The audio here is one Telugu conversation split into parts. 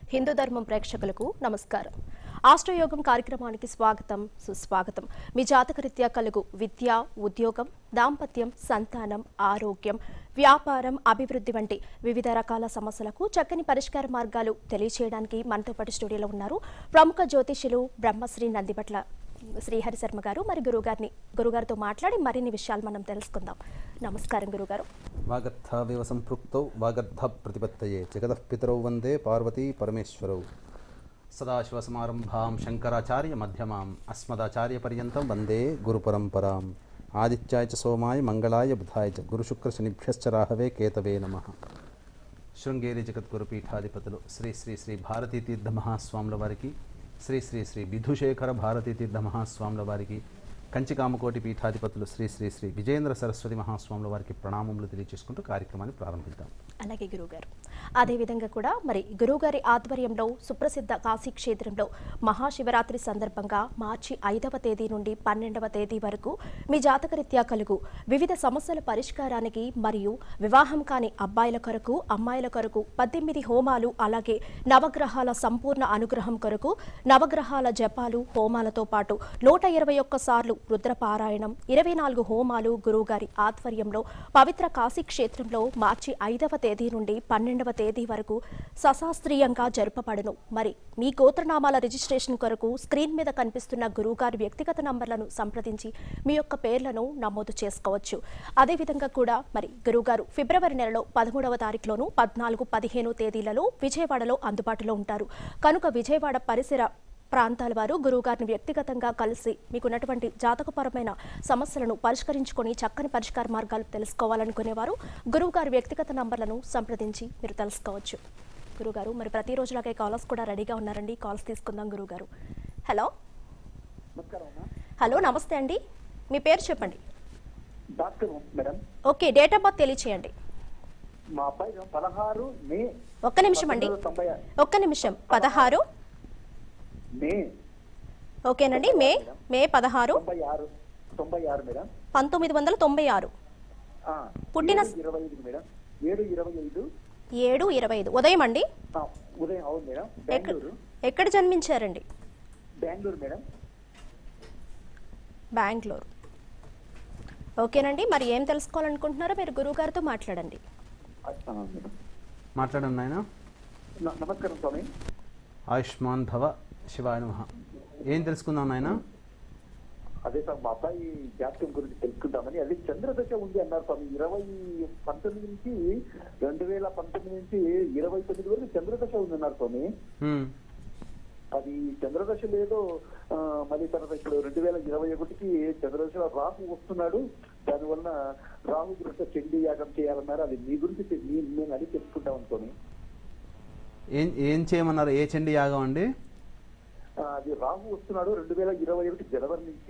హిందూ ధర్మం ప్రేక్షకులకు నమస్కారం ఆస్ట్రయోగం కార్యక్రమానికి స్వాగతం సుస్వాగతం మీ జాతకరీత్యా కలుగు విద్య ఉద్యోగం దాంపత్యం సంతానం ఆరోగ్యం వ్యాపారం అభివృద్ధి వంటి వివిధ రకాల సమస్యలకు చక్కని పరిష్కార మార్గాలు తెలియచేయడానికి మనతో పాటు స్టూడియోలో ఉన్నారు ప్రముఖ జ్యోతిష్యులు బ్రహ్మశ్రీ నందిపట్ల శ్రీహరి శర్మ గారు మరి గురుగారిని గురుగారితో మాట్లాడి మరిన్ని విషయాలు మనం తెలుసుకుందాం నమస్కారం గురుగారు వాగర్థావివ సంపృక్తౌ వాగర్థ ప్రతిపత్తయే జగతః పితరౌ వందే పార్వతీ పరమేశ్వరౌ సదాశివసమారంభాం శంకరాచార్య మధ్యమాం అస్మదాచార్యపర్యంతం వందే గురుపరంపరాం ఆదిత్యాయ చ సోమాయ మంగళాయ బుధాయ చ గురుశుక్రశనిభ్యశ్చ రాహవే కేతవే నమ శృంగేరి జగద్గురుపీఠాధిపతులు శ్రీ శ్రీ శ్రీ భారతీ తీర్థ మహాస్వాముల వారికి శ్రీ శ్రీ శ్రీ విధుశేఖర భారతీ తీర్థ మహాస్వాముల వారికి కంచికామకోటి పీఠాధిపతులు శ్రీ శ్రీ శ్రీ విజయేంద్ర సరస్వతి మహాస్వాముల వారికి ప్రణామములు తెలియజేసుకుంటూ కార్యక్రమాన్ని ప్రారంభిద్దాం అలాగే గురువుగారు అదేవిధంగా కూడా మరి గురువుగారి ఆధ్వర్యంలో సుప్రసిద్ధ కాశీ క్షేత్రంలో మహాశివరాత్రి సందర్భంగా మార్చి ఐదవ తేదీ నుండి పన్నెండవ తేదీ వరకు మీ జాతకరీత్యా కలుగు వివిధ సమస్యల పరిష్కారానికి మరియు వివాహం కాని అబ్బాయిల కొరకు అమ్మాయిల కొరకు పద్దెనిమిది హోమాలు అలాగే నవగ్రహాల సంపూర్ణ అనుగ్రహం కొరకు నవగ్రహాల జపాలు హోమాలతో పాటు నూట ఇరవై ఒక్క సార్లు రుద్రపారాయణం ఇరవై నాలుగు హోమాలు గురువుగారి ఆధ్వర్యంలో పవిత్ర కాశీ క్షేత్రంలో మార్చి ఐదవ తేదీ నుండి పన్నెండవ తేదీ వరకు సశాస్త్రీయంగా జరపబడును మరి మీ గోత్రనామాల రిజిస్ట్రేషన్ కొరకు స్క్రీన్ మీద కనిపిస్తున్న గురువుగారి వ్యక్తిగత నంబర్లను సంప్రదించి మీ యొక్క పేర్లను నమోదు చేసుకోవచ్చు అదేవిధంగా కూడా మరి గురువుగారు ఫిబ్రవరి నెలలో పదమూడవ తారీఖులోను పద్నాలుగు పదిహేను తేదీలలో విజయవాడలో అందుబాటులో ఉంటారు కనుక విజయవాడ పరిసర ప్రాంతాల వారు గురువుగారిని వ్యక్తిగతంగా కలిసి మీకున్నటువంటి జాతకపరమైన సమస్యలను పరిష్కరించుకొని చక్కని పరిష్కార మార్గాలు తెలుసుకోవాలనుకునేవారు గురువుగారి వ్యక్తిగత నంబర్లను సంప్రదించి మీరు తెలుసుకోవచ్చు గురుగారు మరి ప్రతిరోజులాగే కాలర్స్ కూడా రెడీగా ఉన్నారండి కాల్స్ తీసుకుందాం గురుగారు హలో నమస్కారం అమ్మా హలో నమస్తే అండి మీ పేరు చెప్పండి doctor madam okay date of birth తెలియచేయండి మా అబ్బాయి పదహారు మే ఒక్క నిమిషం అండి పంతొమ్మిది వందల తొంభై ఆరు. ఒక్క నిమిషం పదహారు మే ఓకేనండి మే మే పదహారు తొంభై ఆరు తొంభై ఆరు మేడం పంతొమ్మిది వందల తొంభై ఆరు ఆ, పుట్టిన- ఏడు ఇరవై ఐదు మేడం ఏడు ఇరవై ఐదు ఏడు ఇరవై ఐదు ఉదయం అండి ఆ, ఉదయం అవును మేడం ఎక్కడ బెంగళూరు ఎక్కడ జన్మించారండి బెంగళూరు మేడం బెంగళూరు ఓకేనండి మరి ఏం తెలుసుకోవాలనుకుంటున్నారో మీరు గురువుగారితో మాట్లాడండి ఆ, మేడం మాట్లాడండి నాయన న- నమస్కారం స్వామి ఆయుష్మాన్ భవ శివాయ నమః ఏం తెలుసుకుందాం నాయన అదే సార్ మా అబ్బాయి జాతకం గురించి తెలుసుకుందామని అది చంద్రదశ ఉంది అన్నారు స్వామి ఇరవై పంతొమ్మిది నుంచి రెండు వేల పంతొమ్మిది నుంచి ఇరవై తొమ్మిది వరకు చంద్రదశ ఉంది అన్నారు స్వామి హ్మ్. అది చంద్రదశ లేదో ఆ, మళ్ళీ తర్వాత ఇప్పుడు రెండు వేల ఇరవై ఒకటికి చంద్రదశలో రాహు వస్తున్నాడు దానివల్ల రాహు గురించి చండీ యాగం చేయాలన్నారు అది మీ గురించి తె- మీ- మేము అడిగి తెలుసుకుంటాం అనుకోని ఏం ఏం చేయమన్నారు ఏ చండి యాగం అండి ఆ, అది రాహు వస్తున్నాడు రెండు వేల ఇరవై ఒకటి జనవరి నుంచి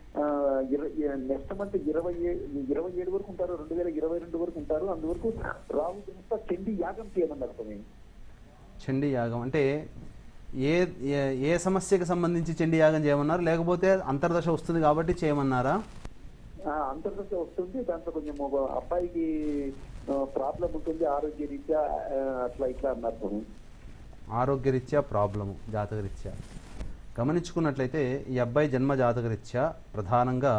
నెక్స్ట్ మంత్ ఇరవై ఏ- ఇరవై ఏడు వరకు ఉంటారు రెండు వేల ఇరవై రెండు వరకు ఉంటారు అందువరకు రాహు గురించి చండీ యాగం చేయమన్నారు స్వామి చండీ యాగం అంటే ఏ ఏ- ఏ సమస్యకు సంబంధించి చండీ యాగం చేయమన్నారు లేకపోతే అంతర్దశ వస్తుంది కాబట్టి చేయమన్నారా ఆ, అంతర్దశ వస్తుంది దాంట్లో కొంచెం ఒక అబ్బాయికి ప్రాబ్లం ఉంటుంది ఆరోగ్య రీత్యా ఆ, అట్లా ఇట్లా అన్నారు స్వామి ఆరోగ్యరీత్యా ప్రాబ్లము జాతకరీత్యా గమనించుకున్నట్లయితే ఈ అబ్బాయి జన్మ జాతకరీత్యా ప్రధానంగా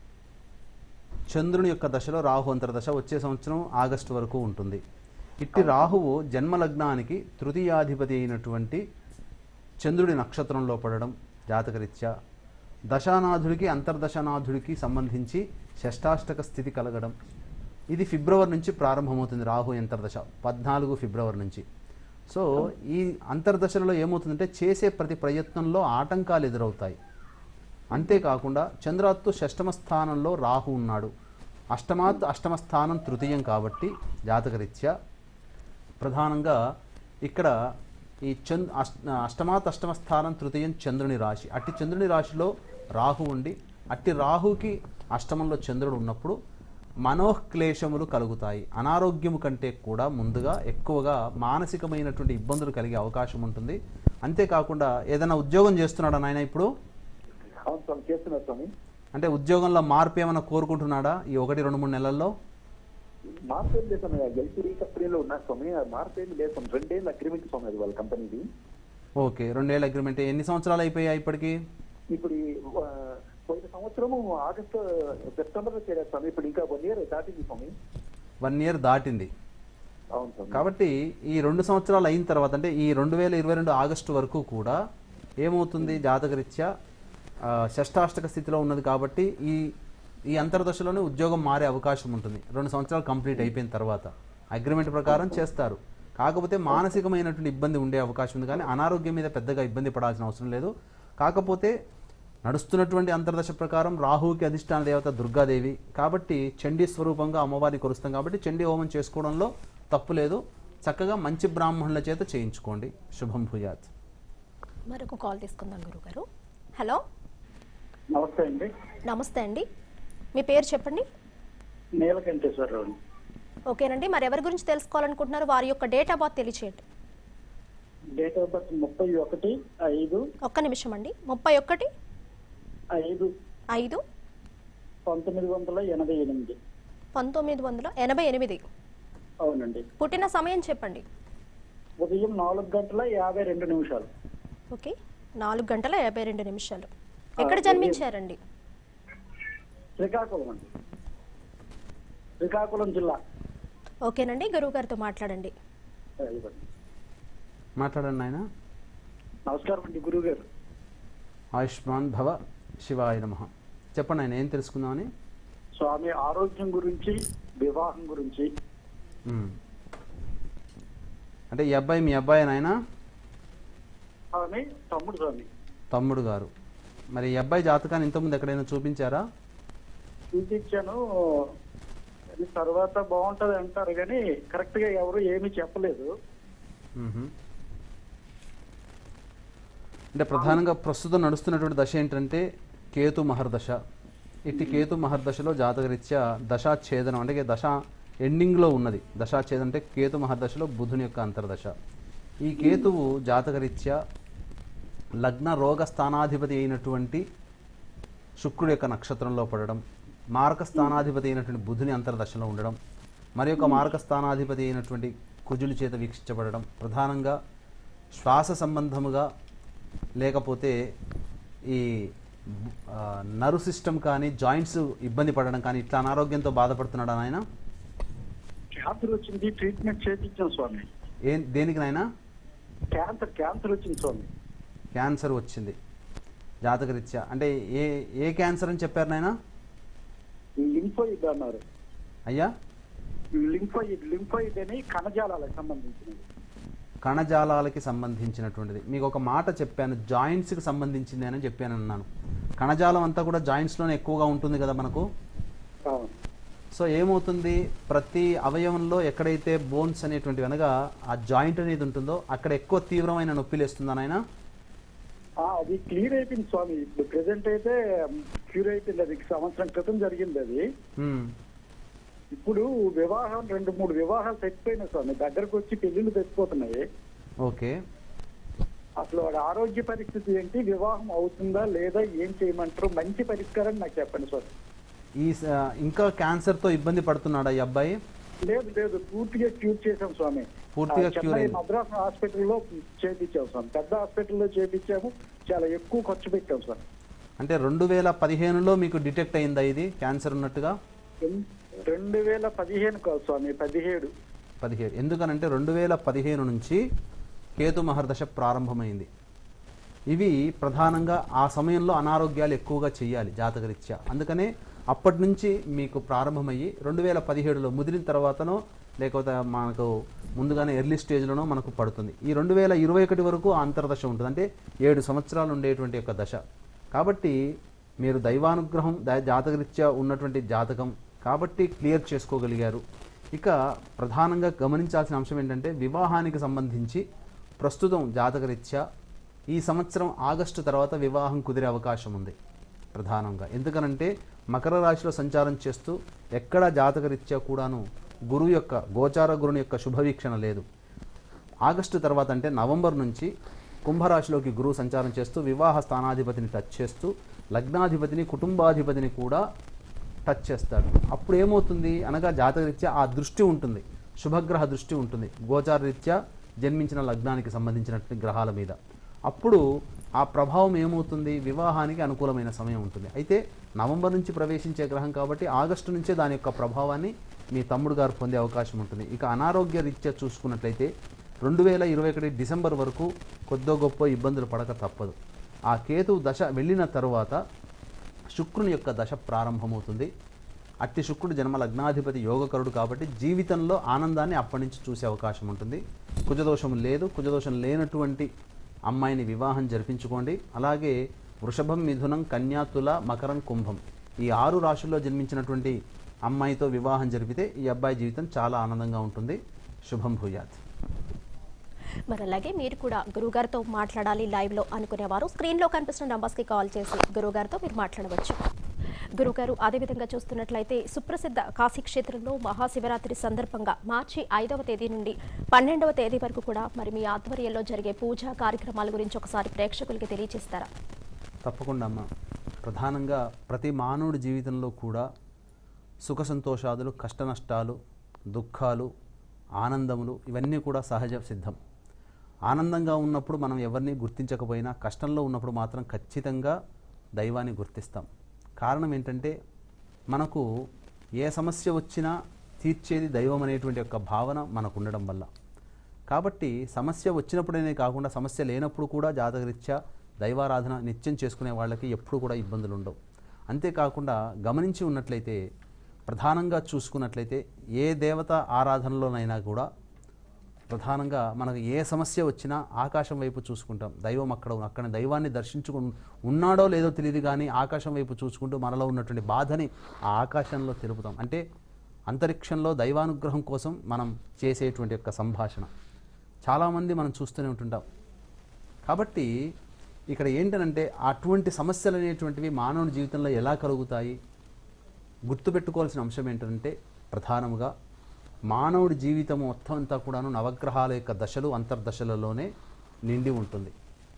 చంద్రుని యొక్క దశలో రాహు అంతర్దశ వచ్చే సంవత్సరం ఆగస్టు వరకు ఉంటుంది ఇట్టి రాహువు జన్మ లగ్నానికి తృతీయాధిపతి అయినటువంటి చంద్రుడి నక్షత్రంలో పడడం జాతకరీత్యా దశానాథుడికి అంతర్దశనాథుడికి సంబంధించి షష్టాష్టక స్థితి కలగడం ఇది ఫిబ్రవరి నుంచి ప్రారంభమవుతుంది రాహు అంతర్దశ పద్నాలుగు ఫిబ్రవరి నుంచి సో ఈ అంతర్దశలలో ఏమవుతుందంటే చేసే ప్రతి ప్రయత్నంలో ఆటంకాలు ఎదురవుతాయి అంతేకాకుండా చంద్రాత్తు షష్టమ స్థానంలో రాహు ఉన్నాడు అష్టమాత్ అష్టమ స్థానం తృతీయం కాబట్టి జాతకరీత్యా ప్రధానంగా ఇక్కడ ఈ చంద్ అష్ట అష్టమాత్ అష్టమ స్థానం తృతీయం చంద్రుని రాశి అట్టి చంద్రుని రాశిలో రాహు ఉండి అట్టి రాహుకి అష్టమంలో చంద్రుడు ఉన్నప్పుడు మనోక్లేశములు కలుగుతాయి అనారోగ్యము కంటే కూడా ముందుగా ఎక్కువగా మానసికమైనటువంటి ఇబ్బందులు కలిగే అవకాశం ఉంటుంది అంతేకాకుండా ఏదైనా ఉద్యోగం చేస్తున్నాడా నాయన ఇప్పుడు అవును స్వామి చేస్తున్నారు స్వామి అంటే ఉద్యోగంలో మార్పు ఏమైనా కోరుకుంటున్నాడా ఈ ఒకటి రెండు మూడు నెలల్లో మార్పేం లేదు స్వామి ఎల్పిడి కంపెనీలో ఉన్న స్వామి ఆ మార్పేం లేదు స్వామి రెండేళ్ళ అగ్రిమెంట్ స్వామి అది వాళ్ళ కంపెనీది ఓకే రెండేళ్ళ అగ్రిమెంట్ ఎన్ని సంవత్సరాలు అయిపోయాయి ఇప్పటికి ఇప్పుడు ఈ, ఆ, పోయిన సంవత్సరము ఆగస్టు సెప్టెంబర్ లో చేరారు స్వామి ఇప్పుడు ఇంకా వన్ ఇయర్ దాటింది స్వామి వన్ ఇయర్ దాటింది అవును స్వామి కాబట్టి ఈ రెండు సంవత్సరాలు అయిన తర్వాత అంటే ఈ రెండు వేల ఇరవై రెండు ఆగస్టు వరకు కూడా ఏమవుతుంది జాతకరీత్యా ఆ, షష్టాష్టక స్థితిలో ఉన్నది కాబట్టి ఈ ఈ అంతర్దశలోనే ఉద్యోగం మారే అవకాశం ఉంటుంది రెండు సంవత్సరాలు కంప్లీట్ అయిపోయిన తర్వాత అగ్రిమెంట్ ప్రకారం చేస్తారు కాకపోతే మానసికమైనటువంటి ఇబ్బంది ఉండే అవకాశం ఉంది కానీ అనారోగ్యం మీద పెద్దగా ఇబ్బంది పడాల్సిన అవసరం లేదు కాకపోతే నడుస్తున్నటువంటి అంతర్దశ ప్రకారం రాహుకి అధిష్టాన దేవత దుర్గాదేవి కాబట్టి చండీ స్వరూపంగా అమ్మవారిని కొలుస్తాం కాబట్టి చండీ హోమం చేసుకోవడంలో తప్పు లేదు చక్కగా మంచి బ్రాహ్మణుల చేత చేయించుకోండి శుభం భూయాత్ మరొక కాల్ తీసుకుందాం గురుగారు హలో నమస్తే అండి నమస్తే అండి మీ పేరు చెప్పండి నీలకంఠేశ్వరరావు ఓకేనండి మరి ఎవరి గురించి తెలుసుకోవాలనుకుంటున్నారు వారి యొక్క డేట్ ఆఫ్ బర్త్ తెలియచేయండి డేట్ ఆఫ్ బర్త్ ముప్పై ఒకటి ఐదు ఒక్క నిమిషం అండి ముప్పై ఒకటి ఐదు ఐదు పంతొమ్మిది వందల ఎనభై ఎనిమిది పంతొమ్మిది వందల ఎనభై ఎనిమిది అవునండి పుట్టిన సమయం చెప్పండి ఉదయం నాలుగు గంటల యాభై రెండు నిమిషాలు ఓకే నాలుగు గంటల యాభై రెండు నిమిషాలు ఎక్కడ జన్మించారండి శ్రీకాకుళం అండి శ్రీకాకుళం జిల్లా ఓకేనండి గురువు గారితో మాట్లాడండి ఇవ్వండి. మాట్లాడండి ఆయన నమస్కారం అండి గురువు గారు ఆయుష్మాన్ భవ శివాయ నమ చెప్పండి ఆయన ఏం తెలుసుకుందామని స్వామి ఆరోగ్యం గురించి వివాహం గురించి ఉమ్. అంటే ఈ అబ్బాయి మీ అబ్బాయి నాయన స్వామి తమ్ముడు స్వామి తమ్ముడు గారు మరి ఈ అబ్బాయి జాతకాన్ని ఇంతకుముందు ఎక్కడైనా చూపించారా చూపించాను అది తర్వాత బాగుంటది అంటారు కానీ కరెక్ట్ గా ఎవరు ఏమీ చెప్పలేదు మ్మ్. అంటే ప్రధానంగా ప్రస్తుతం నడుస్తున్నటువంటి దశ ఏంటంటే కేతు మహర్దశ ఇట్టి కేతు మహర్దశలో జాతకరీత్యా దశాఛేదనం అంటే దశ ఎండింగ్లో ఉన్నది దశాఛేదం అంటే కేతు మహర్దశలో బుధుని యొక్క అంతర్దశ ఈ కేతువు జాతకరీత్యా లగ్న రోగ స్థానాధిపతి అయినటువంటి శుక్రుడి యొక్క నక్షత్రంలో పడడం మారక స్థానాధిపతి అయినటువంటి బుధుని అంతర్దశలో ఉండడం మరి యొక్క మారక స్థానాధిపతి అయినటువంటి కుజుని చేత వీక్షించబడడం ప్రధానంగా శ్వాస సంబంధముగా లేకపోతే ఈ ఆ, నరు సిస్టమ్ కానీ జాయింట్స్ ఇబ్బంది పడడం కానీ ఇట్లా అనారోగ్యంతో బాధపడుతున్నాడా ఆయన క్యాన్సర్ వచ్చింది ట్రీట్మెంట్ చేయించాం స్వామి ఏ దేనికి నాయనా క్యాన్సర్ క్యాన్సర్ వచ్చింది స్వామి క్యాన్సర్ వచ్చింది జాతకరీత్యా అంటే ఏ ఏ క్యాన్సర్ అని చెప్పారు నాయనా లింఫోయిడ్ అన్నారు అయ్యా లింఫోయిడ్ లింఫోయిడ్ అని కణజాలాలకు సంబంధించినది కణజాలాలకి సంబంధించినటువంటిది మీకు ఒక మాట చెప్పాను జాయింట్స్కి సంబంధించింది అని చెప్పాను అన్నాను కణజాలం అంతా కూడా జాయింట్స్లోనే ఎక్కువగా ఉంటుంది కదా మనకు అవును. సో ఏమవుతుంది ప్రతి అవయవంలో ఎక్కడైతే బోన్స్ అనేటువంటివి అనగా ఆ జాయింట్ అనేది ఉంటుందో అక్కడ ఎక్కువ తీవ్రమైన నొప్పి లేస్తుందా నాయన ఆ, అది క్లియర్ అయిపోయింది స్వామి ఇప్పుడు ప్రెసెంట్ అయితే క్యూర్ అయిపోయింది అది సంవత్సరం క్రితం జరిగింది అది ఇప్పుడు వివాహం రెండు మూడు వివాహాలు తెచ్చిపోయినాయి స్వామి దగ్గరకు వచ్చి పెళ్లిళ్ళు తెచ్చిపోతున్నాయి ఓకే అసలు వాడి ఆరోగ్య పరిస్థితి ఏంటి వివాహం అవుతుందా లేదా ఏం చేయమంటారు మంచి పరిష్కారం నాకు చెప్పండి స్వామి ఈ స- ఇంకా క్యాన్సర్తో ఇబ్బంది పడుతున్నాడా ఈ అబ్బాయి లేదు లేదు పూర్తిగా క్యూర్ చేసాం స్వామి పూర్తిగా ఆ, cure చెన్నై అయింది. మద్రాస్ హాస్పిటల్లో చేపించాం స్వామి పెద్ద హాస్పిటల్లో చేపించాము చాలా ఎక్కువ ఖర్చు పెట్టాం స్వామి అంటే రెండు వేల పదిహేనులో మీకు డిటెక్ట్ అయిందా ఇది క్యాన్సర్ ఉన్నట్టుగా ఎన్- రెండు వేల పదిహేను కాదు స్వామి పదిహేడు పదిహేడు ఎందుకనంటే రెండు వేల పదిహేను నుంచి కేతు మహర్దశ ప్రారంభమైంది ఇవి ప్రధానంగా ఆ సమయంలో అనారోగ్యాలు ఎక్కువగా చేయాలి జాతకరీత్యా అందుకనే అప్పటి నుంచి మీకు ప్రారంభమయ్యి రెండు వేల పదిహేడులో ముదిరిన తర్వాతనో లేకపోతే మనకు ముందుగానే ఎర్లీ స్టేజ్లోనో మనకు పడుతుంది ఈ రెండు వేల ఇరవై ఒకటి వరకు ఆ అంతర్దశ ఉంటుంది అంటే ఏడు సంవత్సరాలు ఉండేటువంటి యొక్క దశ కాబట్టి మీరు దైవానుగ్రహం దా- జాతకరీత్యా ఉన్నటువంటి జాతకం కాబట్టి క్లియర్ చేసుకోగలిగారు ఇక ప్రధానంగా గమనించాల్సిన అంశం ఏంటంటే వివాహానికి సంబంధించి ప్రస్తుతం జాతకరీత్యా ఈ సంవత్సరం ఆగస్టు తర్వాత వివాహం కుదిరే అవకాశం ఉంది ప్రధానంగా ఎందుకనంటే మకర రాశిలో సంచారం చేస్తూ ఎక్కడ జాతకరీత్యా కూడాను గురువు యొక్క గోచార గురుని యొక్క శుభవీక్షణ లేదు ఆగస్టు తర్వాత అంటే నవంబర్ నుంచి కుంభరాశిలోకి గురువు సంచారం చేస్తూ వివాహ స్థానాధిపతిని టచ్ చేస్తూ లగ్నాధిపతిని కుటుంబాధిపతిని కూడా టచ్ చేస్తాడు అప్పుడు ఏమవుతుంది అనగా జాతకరీత్యా ఆ దృష్టి ఉంటుంది శుభగ్రహ దృష్టి ఉంటుంది గోచార రీత్యా జన్మించిన లగ్నానికి సంబంధించినటువంటి గ్రహాల మీద అప్పుడు ఆ ప్రభావం ఏమవుతుంది వివాహానికి అనుకూలమైన సమయం ఉంటుంది అయితే నవంబర్ నుంచి ప్రవేశించే గ్రహం కాబట్టి ఆగస్టు నుంచే దాని యొక్క ప్రభావాన్ని మీ తమ్ముడు గారు పొందే అవకాశం ఉంటుంది ఇక అనారోగ్య రీత్యా చూసుకున్నట్లయితే రెండు వేల ఇరవై ఒకటి డిసెంబర్ వరకు కొద్దో గొప్ప ఇబ్బందులు పడక తప్పదు ఆ కేతువు దశ వెళ్ళిన తరువాత శుక్రుని యొక్క దశ ప్రారంభమవుతుంది అట్టి శుక్రుడు జన్మ లగ్నాధిపతి యోగకరుడు కాబట్టి జీవితంలో ఆనందాన్ని అప్పటి నుంచి చూసే అవకాశం ఉంటుంది కుజదోషం లేదు కుజదోషం లేనటువంటి అమ్మాయిని వివాహం జరిపించుకోండి అలాగే వృషభం మిథునం కన్యా తుల మకరం కుంభం ఈ ఆరు రాశుల్లో జన్మించినటువంటి అమ్మాయితో వివాహం జరిపితే ఈ అబ్బాయి జీవితం చాలా ఆనందంగా ఉంటుంది శుభం భూయాత్ మరి అలాగే మీరు కూడా గురుగారితో మాట్లాడాలి లైవ్లో అనుకునేవారు స్క్రీన్లో కనిపిస్తున్న నంబర్స్కి కాల్ చేసి గురుగారితో మీరు మాట్లాడవచ్చు గురుగారు అదేవిధంగా చూస్తున్నట్లయితే సుప్రసిద్ధ కాశీ క్షేత్రంలో మహాశివరాత్రి సందర్భంగా మార్చి ఐదవ తేదీ నుండి పన్నెండవ తేదీ వరకు కూడా మరి మీ ఆధ్వర్యంలో జరిగే పూజా కార్యక్రమాల గురించి ఒకసారి ప్రేక్షకులకి తెలియజేస్తారా తప్పకుండా అమ్మ ప్రధానంగా ప్రతి మానవుడి జీవితంలో కూడా సుఖ సంతోషాదులు కష్ట నష్టాలు దుఃఖాలు ఆనందములు ఇవన్నీ కూడా సహజ సిద్ధం ఆనందంగా ఉన్నప్పుడు మనం ఎవరిని గుర్తించకపోయినా కష్టంలో ఉన్నప్పుడు మాత్రం ఖచ్చితంగా దైవాన్ని గుర్తిస్తాం కారణం ఏంటంటే మనకు ఏ సమస్య వచ్చినా తీర్చేది దైవం అనేటువంటి యొక్క భావన మనకు ఉండడం వల్ల కాబట్టి సమస్య వచ్చినప్పుడనే కాకుండా సమస్య లేనప్పుడు కూడా జాతకరీత్యా దైవారాధన నిత్యం చేసుకునే వాళ్ళకి ఎప్పుడు కూడా ఇబ్బందులు ఉండవు అంతేకాకుండా గమనించి ఉన్నట్లయితే ప్రధానంగా చూసుకున్నట్లయితే ఏ దేవత ఆరాధనలోనైనా కూడా ప్రధానంగా మనకు ఏ సమస్య వచ్చినా ఆకాశం వైపు చూసుకుంటాం దైవం అక్కడ అక్కడ దైవాన్ని దర్శించుకు ఉన్నాడో లేదో తెలియదు కానీ ఆకాశం వైపు చూసుకుంటూ మనలో ఉన్నటువంటి బాధని ఆ ఆకాశంలో తెలుపుతాం అంటే అంతరిక్షంలో దైవానుగ్రహం కోసం మనం చేసేటువంటి యొక్క సంభాషణ చాలామంది మనం చూస్తూనే ఉంటుంటాం కాబట్టి ఇక్కడ ఏంటనంటే అటువంటి సమస్యలు అనేటువంటివి మానవుని జీవితంలో ఎలా కలుగుతాయి గుర్తుపెట్టుకోవాల్సిన అంశం ఏంటంటే ప్రధానముగా మానవుడి జీవితం మొత్తం అంతా కూడాను నవగ్రహాల యొక్క దశలు అంతర్దశలలోనే నిండి ఉంటుంది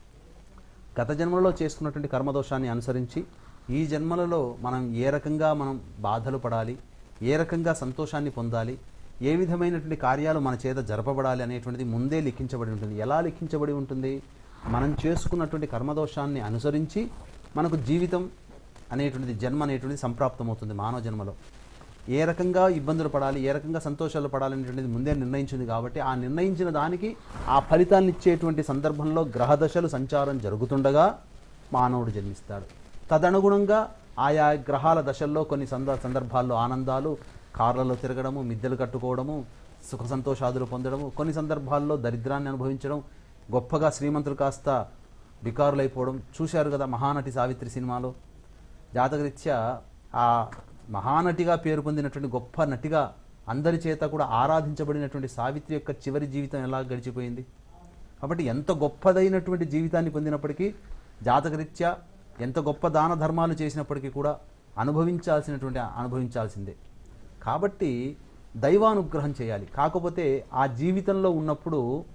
గత జన్మలలో చేసుకున్నటువంటి కర్మదోషాన్ని అనుసరించి ఈ జన్మలలో మనం ఏ రకంగా మనం బాధలు పడాలి ఏ రకంగా సంతోషాన్ని పొందాలి ఏ విధమైనటువంటి కార్యాలు మన చేత జరపబడాలి అనేటువంటిది ముందే లిఖించబడి ఉంటుంది ఎలా లిఖించబడి ఉంటుంది మనం చేసుకున్నటువంటి కర్మదోషాన్ని అనుసరించి మనకు జీవితం అనేటువంటిది జన్మ అనేటువంటిది సంప్రాప్తమవుతుంది మానవ జన్మలో ఏ రకంగా ఇబ్బందులు పడాలి ఏ రకంగా సంతోషాలు పడాలి అనేటువంటిది ముందే నిర్ణయించింది కాబట్టి ఆ నిర్ణయించిన దానికి ఆ ఫలితాన్ని ఇచ్చేటువంటి సందర్భంలో గ్రహదశలు సంచారం జరుగుతుండగా మానవుడు జన్మిస్తాడు తదనుగుణంగా ఆయా గ్రహాల దశల్లో కొన్ని సంద సందర్భాల్లో ఆనందాలు కార్లలో తిరగడము మిద్దెలు కట్టుకోవడము సుఖ సంతోషాదులు పొందడము కొన్ని సందర్భాల్లో దరిద్రాన్ని అనుభవించడం గొప్పగా శ్రీమంతులు కాస్త వికారులైపోవడం చూశారు కదా మహానటి సావిత్రి సినిమాలో జాతకరీత్యా ఆ మహానటిగా పేరు పొందినటువంటి గొప్ప నటిగా అందరి చేత కూడా ఆరాధించబడినటువంటి సావిత్రి యొక్క చివరి జీవితం ఎలా గడిచిపోయింది కాబట్టి ఎంత గొప్పదైనటువంటి జీవితాన్ని పొందినప్పటికీ జాతకరీత్యా ఎంత గొప్ప దాన ధర్మాలు చేసినప్పటికీ కూడా అనుభవించాల్సినటువంటి అనుభవించాల్సిందే కాబట్టి దైవానుగ్రహం చేయాలి కాకపోతే ఆ జీవితంలో ఉన్నప్పుడు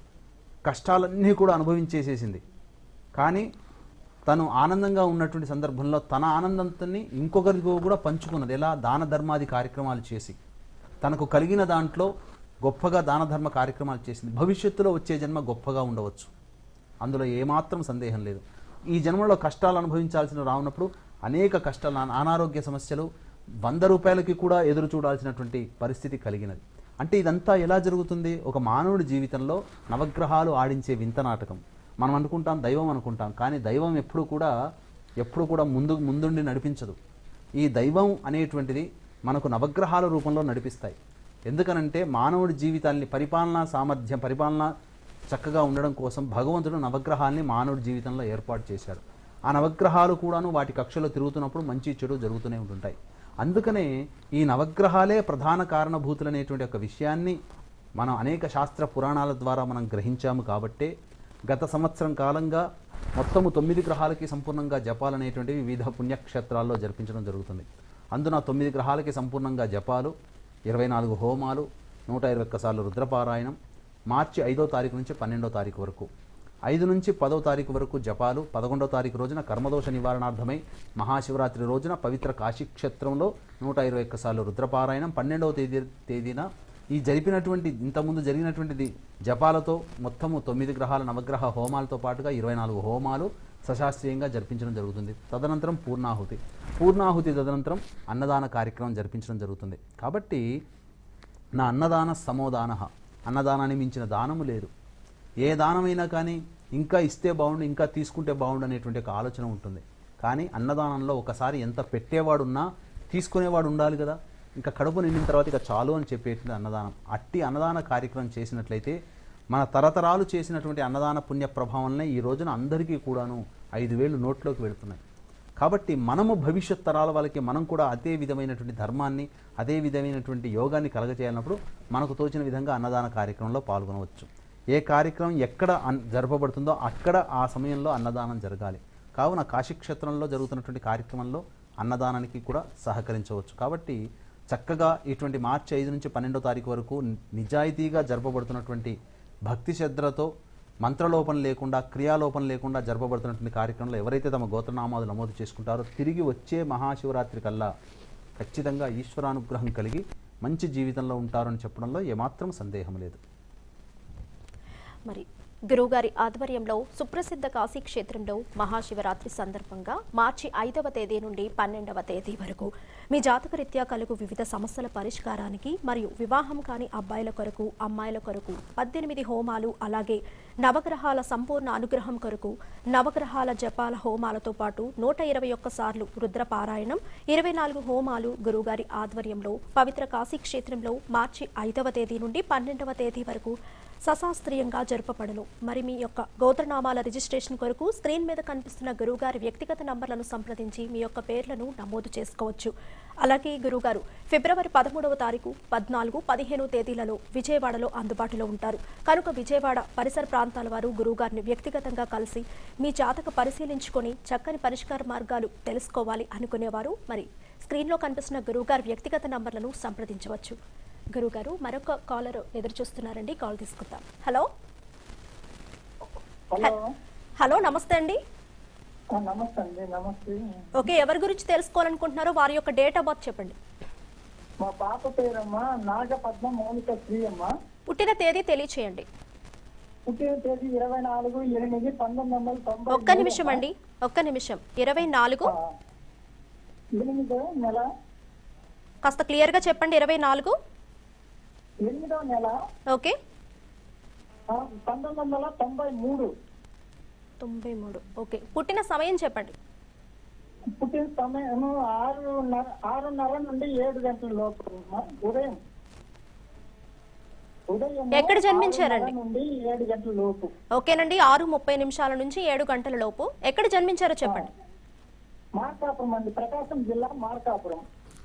కష్టాలన్నీ కూడా అనుభవించేసేసింది కానీ తను ఆనందంగా ఉన్నటువంటి సందర్భంలో తన ఆనందంతోని ఇంకొకరికి కూడా పంచుకున్నది ఎలా దాన ధర్మాది కార్యక్రమాలు చేసి తనకు కలిగిన దాంట్లో గొప్పగా దాన ధర్మ కార్యక్రమాలు చేసింది భవిష్యత్తులో వచ్చే జన్మ గొప్పగా ఉండవచ్చు అందులో ఏమాత్రం సందేహం లేదు ఈ జన్మలో కష్టాలు అనుభవించాల్సిన రానున్నప్పుడు అనేక కష్టాలు అనా- అనారోగ్య సమస్యలు వంద రూపాయలకి కూడా ఎదురు చూడాల్సినటువంటి పరిస్థితి కలిగినది అంటే ఇదంతా ఎలా జరుగుతుంది ఒక మానవుడి జీవితంలో నవగ్రహాలు ఆడించే వింత నాటకం మనం అనుకుంటాం దైవం అనుకుంటాం కానీ దైవం ఎప్పుడు కూడా ఎప్పుడు కూడా ముందు ముందుండి నడిపించదు ఈ దైవం అనేటువంటిది మనకు నవగ్రహాల రూపంలో నడిపిస్తాయి ఎందుకనంటే మానవుడి జీవితాన్ని పరిపాలనా సామర్థ్యం పరిపాలన చక్కగా ఉండడం కోసం భగవంతుడు నవగ్రహాల్ని మానవుడి జీవితంలో ఏర్పాటు చేశాడు ఆ నవగ్రహాలు కూడాను వాటి కక్షలో తిరుగుతున్నప్పుడు మంచి చెడు జరుగుతూనే ఉంటుంటాయి అందుకనే ఈ నవగ్రహాలే ప్రధాన కారణభూతులనేటువంటి ఒక విషయాన్ని మనం అనేక శాస్త్ర పురాణాల ద్వారా మనం గ్రహించాము కాబట్టే గత సంవత్సరం కాలంగా మొత్తము తొమ్మిది గ్రహాలకి సంపూర్ణంగా జపాలనేటువంటివి వివిధ పుణ్యక్షేత్రాల్లో జరిపించడం జరుగుతుంది అందున తొమ్మిది గ్రహాలకి సంపూర్ణంగా జపాలు ఇరవై నాలుగు హోమాలు నూట ఇరవై ఒక్కసార్లు రుద్రపారాయణం మార్చి ఐదో తారీఖు నుంచి పన్నెండో తారీఖు వరకు ఐదు నుంచి పదో తారీఖు వరకు జపాలు పదకొండవ తారీఖు రోజున కర్మదోష నివారణార్థమై మహాశివరాత్రి రోజున పవిత్ర కాశీ క్షేత్రంలో నూట ఇరవై ఒక్కసార్లు రుద్రపారాయణం పన్నెండవ తేదీ తేదీన ఈ జరిపినటువంటి ఇంతకుముందు జరిగినటువంటిది జపాలతో మొత్తము తొమ్మిది గ్రహాల నవగ్రహ హోమాలతో పాటుగా ఇరవై నాలుగు హోమాలు సశాస్త్రీయంగా జరిపించడం జరుగుతుంది తదనంతరం పూర్ణాహుతి పూర్ణాహుతి తదనంతరం అన్నదాన కార్యక్రమం జరిపించడం జరుగుతుంది కాబట్టి నా అన్నదాన సమోదాన అన్నదానాన్ని మించిన దానము లేదు ఏ దానమైనా కానీ ఇంకా ఇస్తే బాగుండు ఇంకా తీసుకుంటే బాగుండు అనేటువంటి ఒక ఆలోచన ఉంటుంది కానీ అన్నదానంలో ఒకసారి ఎంత పెట్టేవాడున్నా తీసుకునేవాడు ఉండాలి కదా ఇంకా కడుపు నిండిన తర్వాత ఇక చాలు అని చెప్పేటువంటి అన్నదానం అట్టి అన్నదాన కార్యక్రమం చేసినట్లయితే మన తరతరాలు చేసినటువంటి అన్నదాన పుణ్య ప్రభావంలో ఈ రోజున అందరికీ కూడాను ఐదు వేలు నోట్లోకి వెళుతున్నాయి కాబట్టి మనము భవిష్యత్ తరాల వాళ్ళకి మనం కూడా అదే విధమైనటువంటి ధర్మాన్ని అదే విధమైనటువంటి యోగాన్ని కలగచేయాలన్నప్పుడు మనకు తోచిన విధంగా అన్నదాన కార్యక్రమంలో పాల్గొనవచ్చు ఏ కార్యక్రమం ఎక్కడ అన్ జరపబడుతుందో అక్కడ ఆ సమయంలో అన్నదానం జరగాలి కావున కాశీక్షేత్రంలో జరుగుతున్నటువంటి కార్యక్రమంలో అన్నదానానికి కూడా సహకరించవచ్చు కాబట్టి చక్కగా ఇటువంటి మార్చి ఐదు నుంచి పన్నెండో తారీఖు వరకు నిజాయితీగా జరపబడుతున్నటువంటి భక్తి శ్రద్ధలతో మంత్రలోపం లేకుండా క్రియాలోపం లేకుండా జరపబడుతున్నటువంటి కార్యక్రమంలో ఎవరైతే తమ గోత్రనామాలు నమోదు చేసుకుంటారో తిరిగి వచ్చే మహాశివరాత్రి కల్లా ఖచ్చితంగా ఈశ్వరానుగ్రహం కలిగి మంచి జీవితంలో ఉంటారని చెప్పడంలో ఏమాత్రం సందేహం లేదు మరి గురువుగారి ఆధ్వర్యంలో సుప్రసిద్ధ కాశీ క్షేత్రంలో మహాశివరాత్రి సందర్భంగా మార్చి ఐదవ తేదీ నుండి పన్నెండవ తేదీ వరకు మీ జాతకరీత్యా కలుగు వివిధ సమస్యల పరిష్కారానికి మరియు వివాహం కాని అబ్బాయిల కొరకు అమ్మాయిల కొరకు పద్దెనిమిది హోమాలు అలాగే నవగ్రహాల సంపూర్ణ అనుగ్రహం కొరకు నవగ్రహాల జపాల హోమాలతో పాటు నూట ఇరవై ఒక్క సార్లు రుద్రపారాయణం ఇరవై నాలుగు హోమాలు గురువుగారి ఆధ్వర్యంలో పవిత్ర కాశీ క్షేత్రంలో మార్చి ఐదవ తేదీ నుండి పన్నెండవ తేదీ వరకు సశాస్త్రీయంగా జరపబడను మరి మీ యొక్క గోత్రనామాల రిజిస్ట్రేషన్ కొరకు స్క్రీన్ మీద కనిపిస్తున్న గురువుగారి వ్యక్తిగత నంబర్లను సంప్రదించి మీ యొక్క పేర్లను నమోదు చేసుకోవచ్చు అలాగే గురువుగారు ఫిబ్రవరి పదమూడవ తారీఖు పద్నాలుగు పదిహేను తేదీలలో విజయవాడలో అందుబాటులో ఉంటారు కనుక విజయవాడ పరిసర ప్రాంతాల వారు గురువుగారిని వ్యక్తిగతంగా కలిసి మీ జాతక పరిశీలించుకొని చక్కని పరిష్కార మార్గాలు తెలుసుకోవాలి అనుకునేవారు మరి స్క్రీన్లో కనిపిస్తున్న గురువుగారి వ్యక్తిగత నంబర్లను సంప్రదించవచ్చు గురుగారు మరొక కాలర్ ఎదురు చూస్తున్నారండి కాల్ తీసుకుందాం హలో హలో హలో నమస్తే అండి ఆ, నమస్తే అండి నమస్తే ఓకే ఎవరి గురించి తెలుసుకోవాలనుకుంటున్నారో వారి యొక్క డేట్ ఆఫ్ బర్త్ చెప్పండి మా పాప పేరమ్మ నాగపద్మ మౌనిక శ్రీ అమ్మ పుట్టిన తేదీ తెలియచేయండి పుట్టిన తేదీ ఇరవై నాలుగు ఎనిమిది పంతొమ్మిది వందల తొంభై ఒక్క నిమిషం అండి ఒక్క నిమిషం ఇరవై నాలుగు ఆ, ఎనిమిదో నెల కాస్త క్లియర్గా చెప్పండి ఇరవై నాలుగు ఎనిమిదో నెల ఓకే ఆ, పంతొమ్మిది వందల తొంభై మూడు తొంభై మూడు ఓకే పుట్టిన సమయం చెప్పండి పుట్టిన సమయం ఆరున్నర ఆరున్నర నుండి ఏడు గంటల లోపు అమ్మ. ఉదయం ఉదయం ఎక్కడ జన్మించారండి? ఆరున్నర నుండి ఏడు గంటల లోపు ఓకేనండి ఆరు ముప్పై నిమిషాల నుంచి ఏడు గంటల లోపు ఎక్కడ జన్మించారో చెప్పండి మార్కాపురం అండి ప్రకాశం జిల్లా మార్కాపురం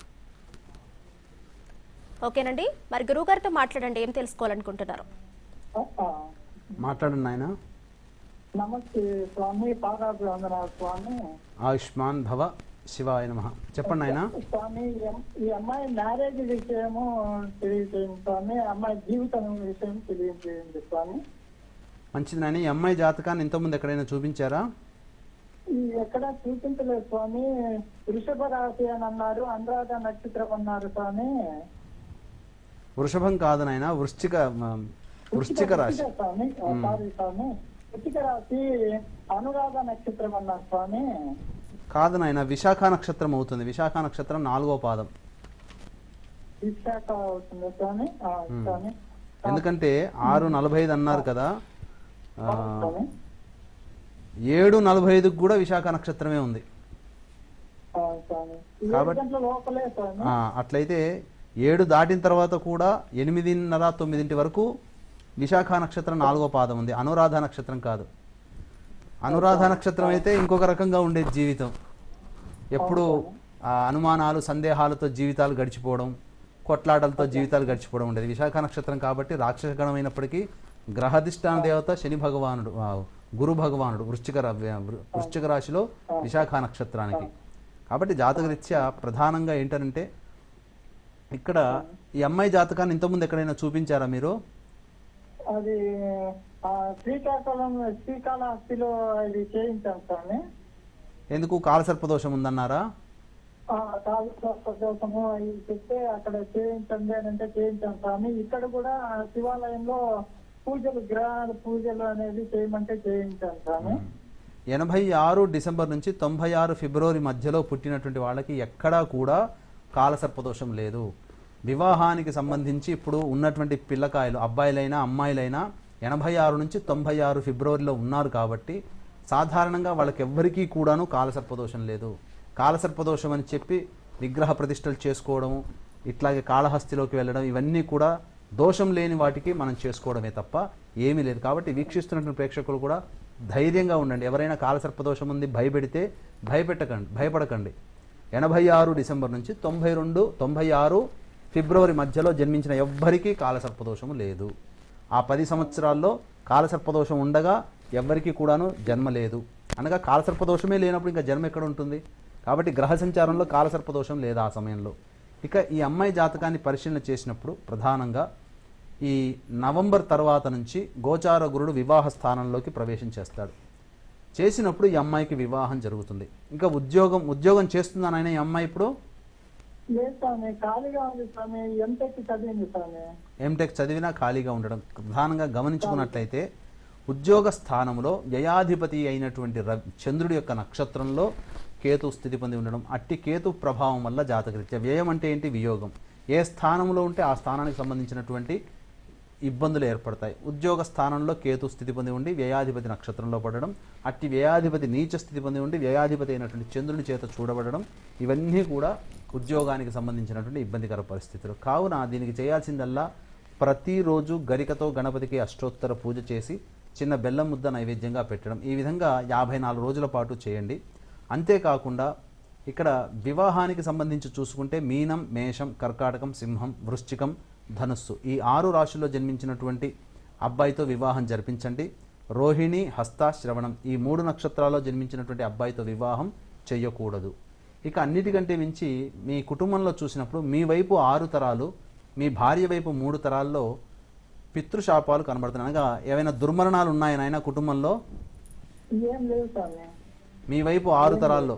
ఓకేనండి మరి గురువుగారితో మాట్లాడండి ఏం తెలుసుకోవాలనుకుంటున్నారు ఆ, ఆ. మాట్లాడండి నాయన నమస్తే స్వామి పాదాభి వందనాలు స్వామి ఆయుష్మాన్ భవ శివాయ నమ చెప్పండి నాయన స్వామి ఈ అమ్- ఈ అమ్మాయి మ్యారేజ్ విషయము తెలియజేయండి స్వామి అమ్మాయి జీవితం విషయం తెలియజేయండి స్వామి మంచిది నాయన ఈ అమ్మాయి జాతకాన్ని ఇంతకుముందు ఎక్కడైనా చూపించారా ఈ ఎక్కడ చూపించలేదు స్వామి వృషభ రాశి అని అన్నారు అనురాధ నక్షత్రం అన్నారు స్వామి వృషభం కాదు నాయన వృశ్చిక మ, వృశ్చిక రాశి వృశ్చిక స్వామి ఆ, సారీ స్వామి వృశ్చిక రాశి అనురాధ నక్షత్రం అన్నారు స్వామి కాదు నాయన విశాఖ నక్షత్రం అవుతుంది విశాఖ నక్షత్రం నాలుగో పాదం విశాఖ అవుతుంది స్వామి ఆ, స్వామి ఎందుకంటే ఆరు నలభై ఐదు అన్నారు కదా ఆ, స్వామి ఏడు నలభై ఐదుకు కూడా విశాఖ నక్షత్రమే ఉంది ఆ, స్వామి ఏడు కాబట్టి- గంటల లోపలే స్వామి ఆ, అట్లయితే ఏడు దాటిన తర్వాత కూడా ఎనిమిదిన్నర తొమ్మిదింటి వరకు విశాఖ నక్షత్రం నాలుగో పాదం ఉంది అనురాధ నక్షత్రం కాదు అనురాధ నక్షత్రం అయితే ఇంకొక రకంగా ఉండేది జీవితం ఎప్పుడు ఆ అనుమానాలు సందేహాలతో జీవితాలు గడిచిపోవడం కొట్లాటలతో జీవితాలు గడిచిపోవడం ఉండేది విశాఖ నక్షత్రం కాబట్టి రాక్షస గణమైనప్పటికీ గ్రహధిష్టాన దేవత శని భగవానుడు ఆ, గురు భగవానుడు వృశ్చిక రా- వృ- వృశ్చిక రాశిలో విశాఖ నక్షత్రానికి కాబట్టి జాతకరీత్యా ప్రధానంగా ఏంటంటే ఇక్కడ ఈ అమ్మాయి జాతకాన్ని ఇంతకుముందు ఎక్కడైనా చూపించారా మీరు అది ఆ, శ్రీకాకుళం శ్రీకాళహస్తిలో ఇది చేయించాం స్వామి ఎందుకు కాలసర్పదోషం ఉందన్నారా ఆ, కాళేశ్వరము ఇది చెప్తే అక్కడ చేయించండి అని అంటే చేయించాం స్వామి ఇక్కడ కూడా శివాలయంలో పూజలు గ్రహాల పూజలు అనేది చేయమంటే చేయించాం స్వామి ఎనభై ఆరు డిసెంబర్ నుంచి తొంభై ఆరు ఫిబ్రవరి మధ్యలో పుట్టినటువంటి వాళ్ళకి ఎక్కడా కూడా కాలసర్పదోషం లేదు వివాహానికి సంబంధించి ఇప్పుడు ఉన్నటువంటి పిల్లకాయలు అబ్బాయిలైనా అమ్మాయిలైనా ఎనభై ఆరు నుంచి తొంభై ఆరు ఫిబ్రవరిలో ఉన్నారు కాబట్టి సాధారణంగా వాళ్ళకి ఎవ్వరికీ కూడాను కాలసర్పదోషం లేదు కాలసర్పదోషం అని చెప్పి విగ్రహ ప్రతిష్టలు చేసుకోవడము ఇట్లాగే కాళహస్తిలోకి వెళ్ళడం ఇవన్నీ కూడా దోషం లేని వాటికి మనం చేసుకోవడమే తప్ప ఏమీ లేదు కాబట్టి వీక్షిస్తున్నటువంటి ప్రేక్షకులు కూడా ధైర్యంగా ఉండండి ఎవరైనా కాలసర్పదోషం ఉంది భయపెడితే భయపెట్టకండి భయపడకండి ఎనభై ఆరు డిసెంబర్ నుంచి తొంభై రెండు తొంభై ఆరు ఫిబ్రవరి మధ్యలో జన్మించిన ఎవ్వరికీ కాలసర్పదోషము లేదు ఆ పది సంవత్సరాల్లో కాలసర్పదోషం ఉండగా ఎవ్వరికీ కూడాను జన్మ లేదు అనగా కాలసర్పదోషమే లేనప్పుడు ఇంకా జన్మ ఎక్కడ ఉంటుంది కాబట్టి గ్రహ సంచారంలో కాలసర్పదోషం లేదు ఆ సమయంలో ఇక ఈ అమ్మాయి జాతకాన్ని పరిశీలన చేసినప్పుడు ప్రధానంగా ఈ నవంబర్ తర్వాత నుంచి గోచార గురుడు వివాహ స్థానంలోకి ప్రవేశం చేస్తాడు చేసినప్పుడు ఈ అమ్మాయికి వివాహం జరుగుతుంది ఇంకా ఉద్యోగం ఉద్యోగం చేస్తుందా నాయన ఈ అమ్మాయి ఇప్పుడు లేదు స్వామి ఖాళీగా ఉంది స్వామి ఎంటెక్ చదివింది స్వామి ఎంటెక్ చదివినా ఖాళీగా ఉండడం ప్రధానంగా గమనించుకున్నట్లయితే ఉద్యోగ స్థానంలో వ్యయాధిపతి అయినటువంటి రవి చంద్రుడి యొక్క నక్షత్రంలో కేతు స్థితి పొంది ఉండడం అట్టి కేతు ప్రభావం వల్ల జాతకరీత్యా వ్యయం అంటే ఏంటి వియోగం ఏ స్థానంలో ఉంటే ఆ స్థానానికి సంబంధించినటువంటి ఇబ్బందులు ఏర్పడతాయి ఉద్యోగ స్థానంలో కేతు స్థితి పొంది ఉండి వ్యయాధిపతి నక్షత్రంలో పడడం అట్టి వ్యయాధిపతి నీచ స్థితి పొంది ఉండి వ్యయాధిపతి అయినటువంటి చంద్రుని చేత చూడబడడం ఇవన్నీ కూడా ఉద్యోగానికి సంబంధించినటువంటి ఇబ్బందికర పరిస్థితులు కావున దీనికి చేయాల్సిందల్లా ప్రతిరోజు గరికతో గణపతికి అష్టోత్తర పూజ చేసి చిన్న బెల్లం ముద్ద నైవేద్యంగా పెట్టడం ఈ విధంగా యాభై నాలుగు రోజుల పాటు చేయండి అంతేకాకుండా ఇక్కడ వివాహానికి సంబంధించి చూసుకుంటే మీనం మేషం కర్కాటకం సింహం వృశ్చికం ధనుస్సు ఈ ఆరు రాశుల్లో జన్మించినటువంటి అబ్బాయితో వివాహం జరిపించండి రోహిణి హస్త శ్రవణం ఈ మూడు నక్షత్రాల్లో జన్మించినటువంటి అబ్బాయితో వివాహం చేయకూడదు ఇక అన్నిటికంటే మించి మీ కుటుంబంలో చూసినప్పుడు మీ వైపు ఆరు తరాలు మీ భార్య వైపు మూడు తరాల్లో పితృశాపాలు కనబడుతున్నాయి అనగా ఏవైనా దుర్మరణాలు ఉన్నాయా నాయన కుటుంబంలో ఏం లేదు స్వామి మీ వైపు ఆరు తరాల్లో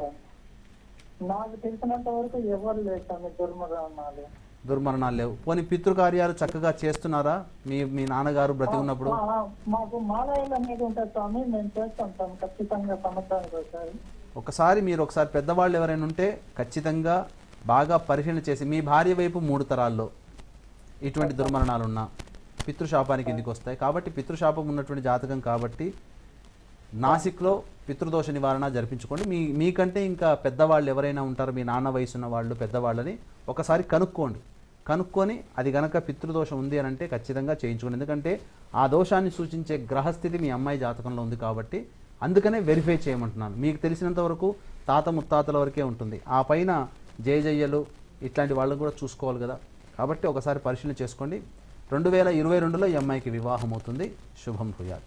నాకు తెలిసినంత వరకు ఎవరు లేదు స్వామి దుర్మరణాలు దుర్మరణాలు లేవు పోనీ పితృకార్యాలు చక్కగా చేస్తున్నారా మీ మీ నాన్నగారు బ్రతి ఉన్నప్పుడు ఆ, ఆ, మాకు మాలయాలు అనేది ఉంటుంది స్వామి మేము చేస్తాం స్వామి ఖచ్చితంగా సంవత్సరానికి ఒకసారి ఒకసారి మీరు ఒకసారి పెద్దవాళ్ళు ఎవరైనా ఉంటే ఖచ్చితంగా బాగా పరిశీలన చేసి మీ భార్య వైపు మూడు తరాల్లో ఇటువంటి దుర్మరణాలు ఉన్నా పితృశాపానికి ఎందుకు వస్తాయి కాబట్టి పితృశాపం ఉన్నటువంటి జాతకం కాబట్టి నాసిక్లో పితృదోష నివారణ జరిపించుకోండి మీ మీకంటే ఇంకా పెద్దవాళ్ళు ఎవరైనా ఉంటారు మీ నాన్న వయసు ఉన్న వాళ్ళు పెద్దవాళ్ళని ఒకసారి కనుక్కోండి కనుక్కొని అది గనక పితృదోషం ఉంది అని అంటే ఖచ్చితంగా చేయించుకోండి ఎందుకంటే ఆ దోషాన్ని సూచించే గ్రహస్థితి మీ అమ్మాయి జాతకంలో ఉంది కాబట్టి అందుకనే వెరిఫై చేయమంటున్నాను మీకు తెలిసినంత వరకు తాత ముత్తాతల వరకే ఉంటుంది ఆ పైన జయజయ్యలు ఇట్లాంటి వాళ్ళని కూడా చూసుకోవాలి కదా కాబట్టి ఒకసారి పరిశీలన చేసుకోండి రెండు వేల ఇరవై రెండులో ఈ అమ్మాయికి వివాహం అవుతుంది శుభం భూయాత్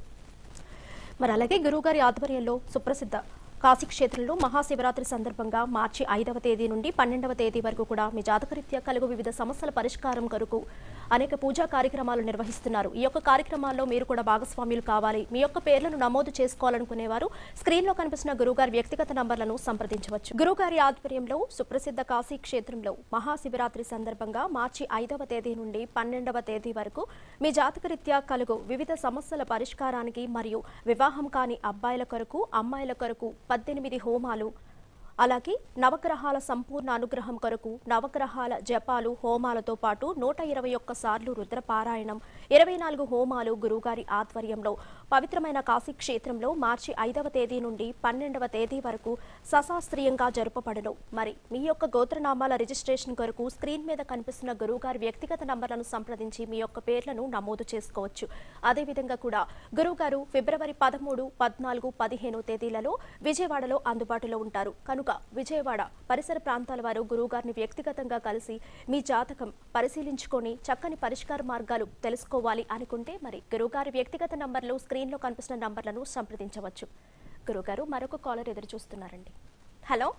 మరి అలాగే గురువుగారి ఆధ్వర్యంలో సుప్రసిద్ధ కాశీ క్షేత్రంలో మహాశివరాత్రి సందర్భంగా మార్చి ఐదవ తేదీ నుండి పన్నెండవ తేదీ వరకు కూడా మీ జాతకరీత్యా కలుగు వివిధ సమస్యల పరిష్కారం కొరకు అనేక పూజా కార్యక్రమాలు నిర్వహిస్తున్నారు ఈ యొక్క కార్యక్రమాల్లో మీరు కూడా భాగస్వామ్యులు కావాలి మీ యొక్క పేర్లను నమోదు చేసుకోవాలనుకునేవారు స్క్రీన్లో కనిపిస్తున్న గురువుగారి వ్యక్తిగత నంబర్లను సంప్రదించవచ్చు గురువుగారి ఆధ్వర్యంలో సుప్రసిద్ధ కాశీ క్షేత్రంలో మహాశివరాత్రి సందర్భంగా మార్చి ఐదవ తేదీ నుండి పన్నెండవ తేదీ వరకు మీ జాతకరీత్యా కలుగు వివిధ సమస్యల పరిష్కారానికి మరియు వివాహం కాని అబ్బాయిల కొరకు అమ్మాయిల కొరకు పద్దెనిమిది హోమాలు అలాగే నవగ్రహాల సంపూర్ణ అనుగ్రహం కొరకు నవగ్రహాల జపాలు హోమాలతో పాటు నూట ఇరవై ఒక్క సార్లు రుద్రపారాయణం ఇరవై నాలుగు హోమాలు గురువుగారి ఆధ్వర్యంలో పవిత్రమైన కాశీ క్షేత్రంలో మార్చి ఐదవ తేదీ నుండి పన్నెండవ తేదీ వరకు సశాస్త్రీయంగా జరుపబడను మరి మీ యొక్క గోత్రనామాల రిజిస్ట్రేషన్ కొరకు స్క్రీన్ మీద కనిపిస్తున్న గురువుగారి వ్యక్తిగత నంబర్లను సంప్రదించి మీ యొక్క పేర్లను నమోదు చేసుకోవచ్చు అదేవిధంగా కూడా గురువుగారు ఫిబ్రవరి పదమూడు పద్నాలుగు పదిహేను తేదీలలో విజయవాడలో అందుబాటులో ఉంటారు కనుక విజయవాడ పరిసర ప్రాంతాల వారు గురువుగారిని వ్యక్తిగతంగా కలిసి మీ జాతకం పరిశీలించుకొని చక్కని పరిష్కార మార్గాలు తెలుసుకోవాలి అనుకుంటే మరి గురువుగారి వ్యక్తిగత నంబర్లు స్క్రీన్లో కనిపిస్తున్న నంబర్లను సంప్రదించవచ్చు గురువుగారు మరొక కాలర్ ఎదురు చూస్తున్నారండి హలో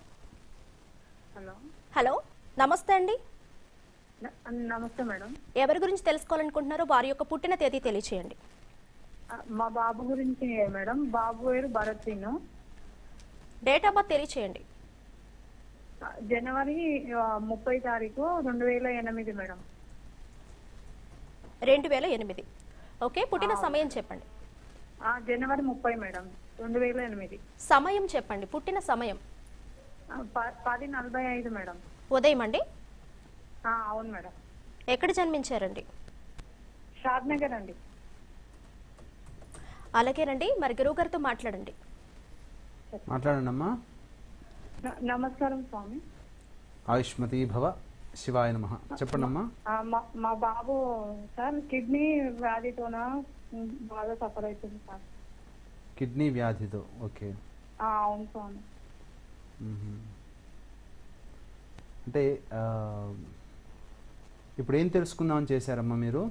హలో హలో నమస్తే అండి న- నమస్తే మేడం ఎవరి గురించి తెలుసుకోవాలనుకుంటున్నారో వారి యొక్క పుట్టిన తేదీ తెలియచేయండి ఆ, మా బాబు గురించి మేడం బాబు పేరు Bharat Singh date of birth తెలియచేయండి ఆ, జనవరి ఆ, ముప్పై తారీఖు రెండు వేల ఎనిమిది మేడం రెండు వేల ఎనిమిది ఓకే పుట్టిన సమయం చెప్పండి ఆ, జనవరి ముప్పై మేడం రెండు వేల ఎనిమిది సమయం చెప్పండి పుట్టిన సమయం ఆ, ప- పది నలభై ఐదు మేడం ఉదయం అండి ఆ, అవును మేడం ఎక్కడ జన్మించారండి షాద్ నగర్ అండి అలాగేనండి మరి గురువుగారితో మాట్లాడండి మాట్లాడండి అమ్మా న- నమస్కారం స్వామి ఆయుష్మతి భవ శివాయ నమ చెప్పండి అమ్మా ఆ, మా- మా బాబు సార్ కిడ్నీ వ్యాధితోన ఉమ్, బాగా సఫర్ అవుతుంది సార్ కిడ్నీ వ్యాధితో ఓకే ఆ, అవును స్వామి మ్మ్. అంటే ఆ, ఇప్పుడు ఏం తెలుసుకుందామని చేశారమ్మా మీరు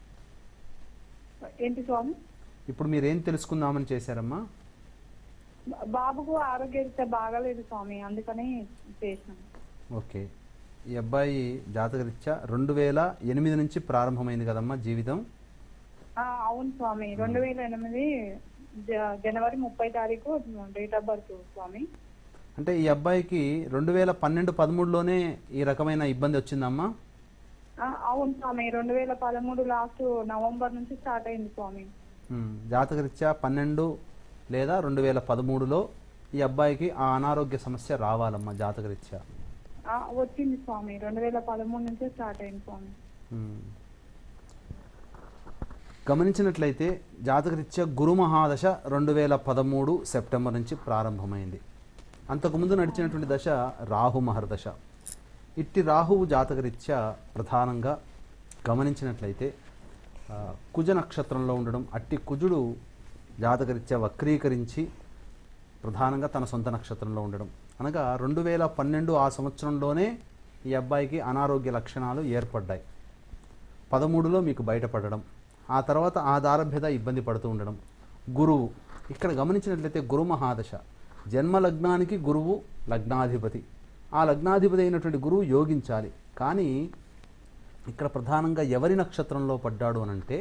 ఏంటి స్వామి ఇప్పుడు మీరు ఏం తెలుసుకుందామని చేశారమ్మా బా- బాబుకు ఆరోగ్యరీత్యా బాగాలేదు స్వామి అందుకని చేసినాం ఓకే ఈ అబ్బాయి జాతకరీత్యా రెండు వేల ఎనిమిది నుంచి ప్రారంభమైంది కదమ్మా జీవితం ఆ, అవును స్వామి రెండు వేల ఎనిమిది జ- జనవరి ముప్పై తారీఖు డేట్ ఆఫ్ బర్త్ స్వామి అంటే ఈ అబ్బాయికి రెండు వేల పన్నెండు పదమూడులోనే ఈ రకమైన ఇబ్బంది వచ్చిందమ్మా ఆ, అవును స్వామి రెండు వేల పదమూడు లాస్ట్ నవంబర్ నుంచి స్టార్ట్ అయింది స్వామి మ్మ్. జాతకరీత్యా పన్నెండు లేదా రెండు వేల పదమూడులో ఈ అబ్బాయికి ఆ అనారోగ్య సమస్య రావాలమ్మా జాతకరీత్యా ఆ, వచ్చింది స్వామి రెండు వేల పదమూడు నుంచే స్టార్ట్ అయింది స్వామి మ్మ్. గమనించినట్లయితే జాతకరీత్యా గురు మహాదశ రెండు వేల పదమూడు సెప్టెంబర్ నుంచి ప్రారంభమైంది అంతకుముందు నడిచినటువంటి దశ రాహు మహర్దశ ఇట్టి రాహువు జాతకరీత్యా ప్రధానంగా గమనించినట్లయితే ఆ, కుజ నక్షత్రంలో ఉండడం అట్టి కుజుడు జాతకరీత్యా వక్రీకరించి ప్రధానంగా తన సొంత నక్షత్రంలో ఉండడం అనగా రెండు వేల పన్నెండు ఆ సంవత్సరంలోనే ఈ అబ్బాయికి అనారోగ్య లక్షణాలు ఏర్పడ్డాయి పదమూడులో మీకు బయటపడడం ఆ తర్వాత ఆ దారభ్యత ఇబ్బంది పడుతూ ఉండడం గురువు ఇక్కడ గమనించినట్లయితే గురు మహాదశ జన్మ లగ్నానికి గురువు లగ్నాధిపతి ఆ లగ్నాధిపతి అయినటువంటి గురువు యోగించాలి కానీ ఇక్కడ ప్రధానంగా ఎవరి నక్షత్రంలో పడ్డాడు అనంటే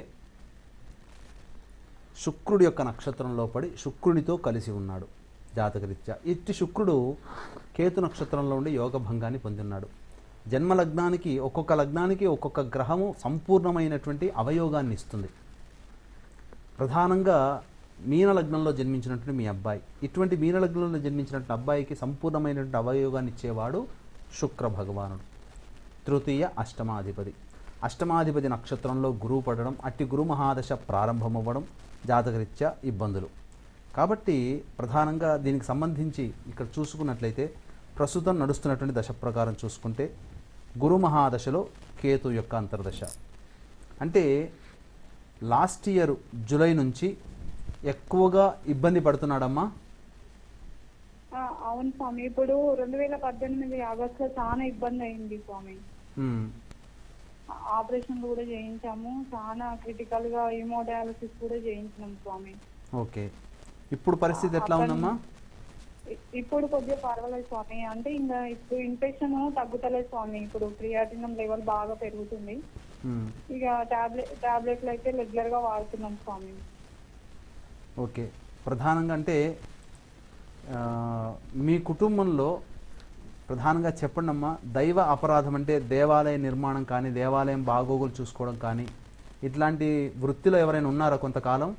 శుక్రుడి యొక్క నక్షత్రంలో పడి శుక్రునితో కలిసి ఉన్నాడు జాతకరీత్యా ఇట్టి శుక్రుడు కేతు నక్షత్రంలో ఉండి యోగ భంగాన్ని పొందిన్నాడు జన్మ లగ్నానికి ఒక్కొక్క లగ్నానికి ఒక్కొక్క గ్రహము సంపూర్ణమైనటువంటి అవయోగాన్ని ఇస్తుంది ప్రధానంగా మీన లగ్నంలో జన్మించినటువంటి మీ అబ్బాయి ఇటువంటి మీన లగ్నంలో జన్మించినటువంటి అబ్బాయికి సంపూర్ణమైనటువంటి అవయోగాన్ని ఇచ్చేవాడు శుక్ర భగవానుడు తృతీయ అష్టమాధిపతి అష్టమాధిపతి నక్షత్రంలో గురువు పడడం అట్టి గురు మహాదశ ప్రారంభమవ్వడం జాతకరీత్యా ఇబ్బందులు కాబట్టి ప్రధానంగా దీనికి సంబంధించి ఇక్కడ చూసుకున్నట్లయితే ప్రస్తుతం నడుస్తున్నటువంటి దశ ప్రకారం చూసుకుంటే గురు మహాదశలో కేతు యొక్క అంతర్దశ అంటే లాస్ట్ ఇయర్ జూలై నుంచి ఎక్కువగా ఇబ్బంది పడుతున్నాడమ్మా ఆ, అవును స్వామి ఇప్పుడు రెండు వేల పద్దెనిమిది ఆగస్ట్ లో చాలా ఇబ్బంది అయింది స్వామి మ్మ్. ఆపరేషన్ కూడా చేయించాము చాలా క్రిటికల్ గా ఇమోడయాలసిస్ కూడా చేయించినాం స్వామి ఓకే ఇప్పుడు పరిస్థితి ఎట్లా ఉందమ్మా ఇ- ఇప్పుడు కొద్దిగా పర్వాలేదు స్వామి అంటే ఇంకా ఇప్పుడు ఇన్ఫెక్షన్ తగ్గుతలేదు స్వామి ఇప్పుడు క్రియాటినం లెవెల్ బాగా పెరుగుతుంది మ్మ్. ఇక టాబ్లెట్ టాబ్లెట్లు అయితే రెగ్యులర్ గా వాడుతున్నాం స్వామి ఓకే ప్రధానంగా అంటే ఆ, మీ కుటుంబంలో ప్రధానంగా చెప్పండి అమ్మా దైవ అపరాధం అంటే దేవాలయ నిర్మాణం కానీ దేవాలయం బాగోగులు చూసుకోవడం కానీ ఇట్లాంటి వృత్తిలో ఎవరైనా ఉన్నారా కొంతకాలం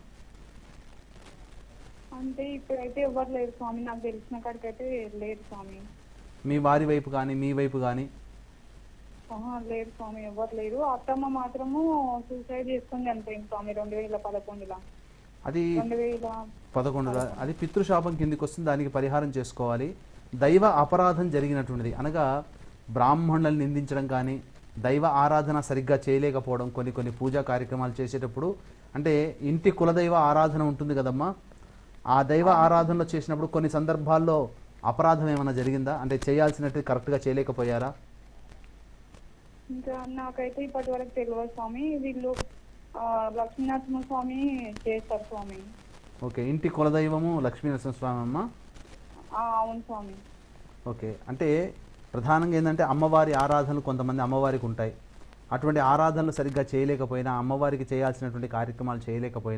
అంటే ఇప్పుడైతే ఎవరు లేరు స్వామి నాకు తెలిసిన కాడికైతే లేరు స్వామి మీ వారి వైపు కానీ మీ వైపు కానీ ఆహా, లేరు స్వామి ఎవరు లేరు అత్తమ్మ మాత్రము సూసైడ్ చేసుకుని చనిపోయింది స్వామి రెండు వేల పదకొండులో అది రెండు వేల పదకొండు రా- అది పితృశాపం కిందికి వస్తుంది దానికి పరిహారం చేసుకోవాలి దైవ అపరాధం జరిగినటువంటిది అనగా బ్రాహ్మణులను నిందించడం కానీ దైవ ఆరాధన సరిగ్గా చేయలేకపోవడం కొన్ని కొన్ని పూజా కార్యక్రమాలు చేసేటప్పుడు అంటే ఇంటి కులదైవ ఆరాధన ఉంటుంది కదమ్మా ఆ దైవ ఆరాధనలో చేసినప్పుడు కొన్ని సందర్భాల్లో అపరాధం ఏమైనా జరిగిందా అంటే చేయాల్సినట్టు కరెక్ట్గా చేయలేకపోయారా ఇంకా నాకైతే ఇప్పటి వరకు తెలియదు స్వామి వీళ్ళు ఆ, లక్ష్మీనరసింహ స్వామి చేస్తారు స్వామి ఓకే ఇంటి కులదైవము లక్ష్మీ నరసింహస్వామి అమ్మ ఆ, అవును స్వామి ఓకే అంటే ప్రధానంగా ఏంటంటే అమ్మవారి ఆరాధనలు కొంతమంది అమ్మవారికి ఉంటాయి అటువంటి ఆరాధనలు సరిగ్గా చేయలేకపోయినా అమ్మవారికి చేయాల్సినటువంటి కార్యక్రమాలు చేయలేకపోయినా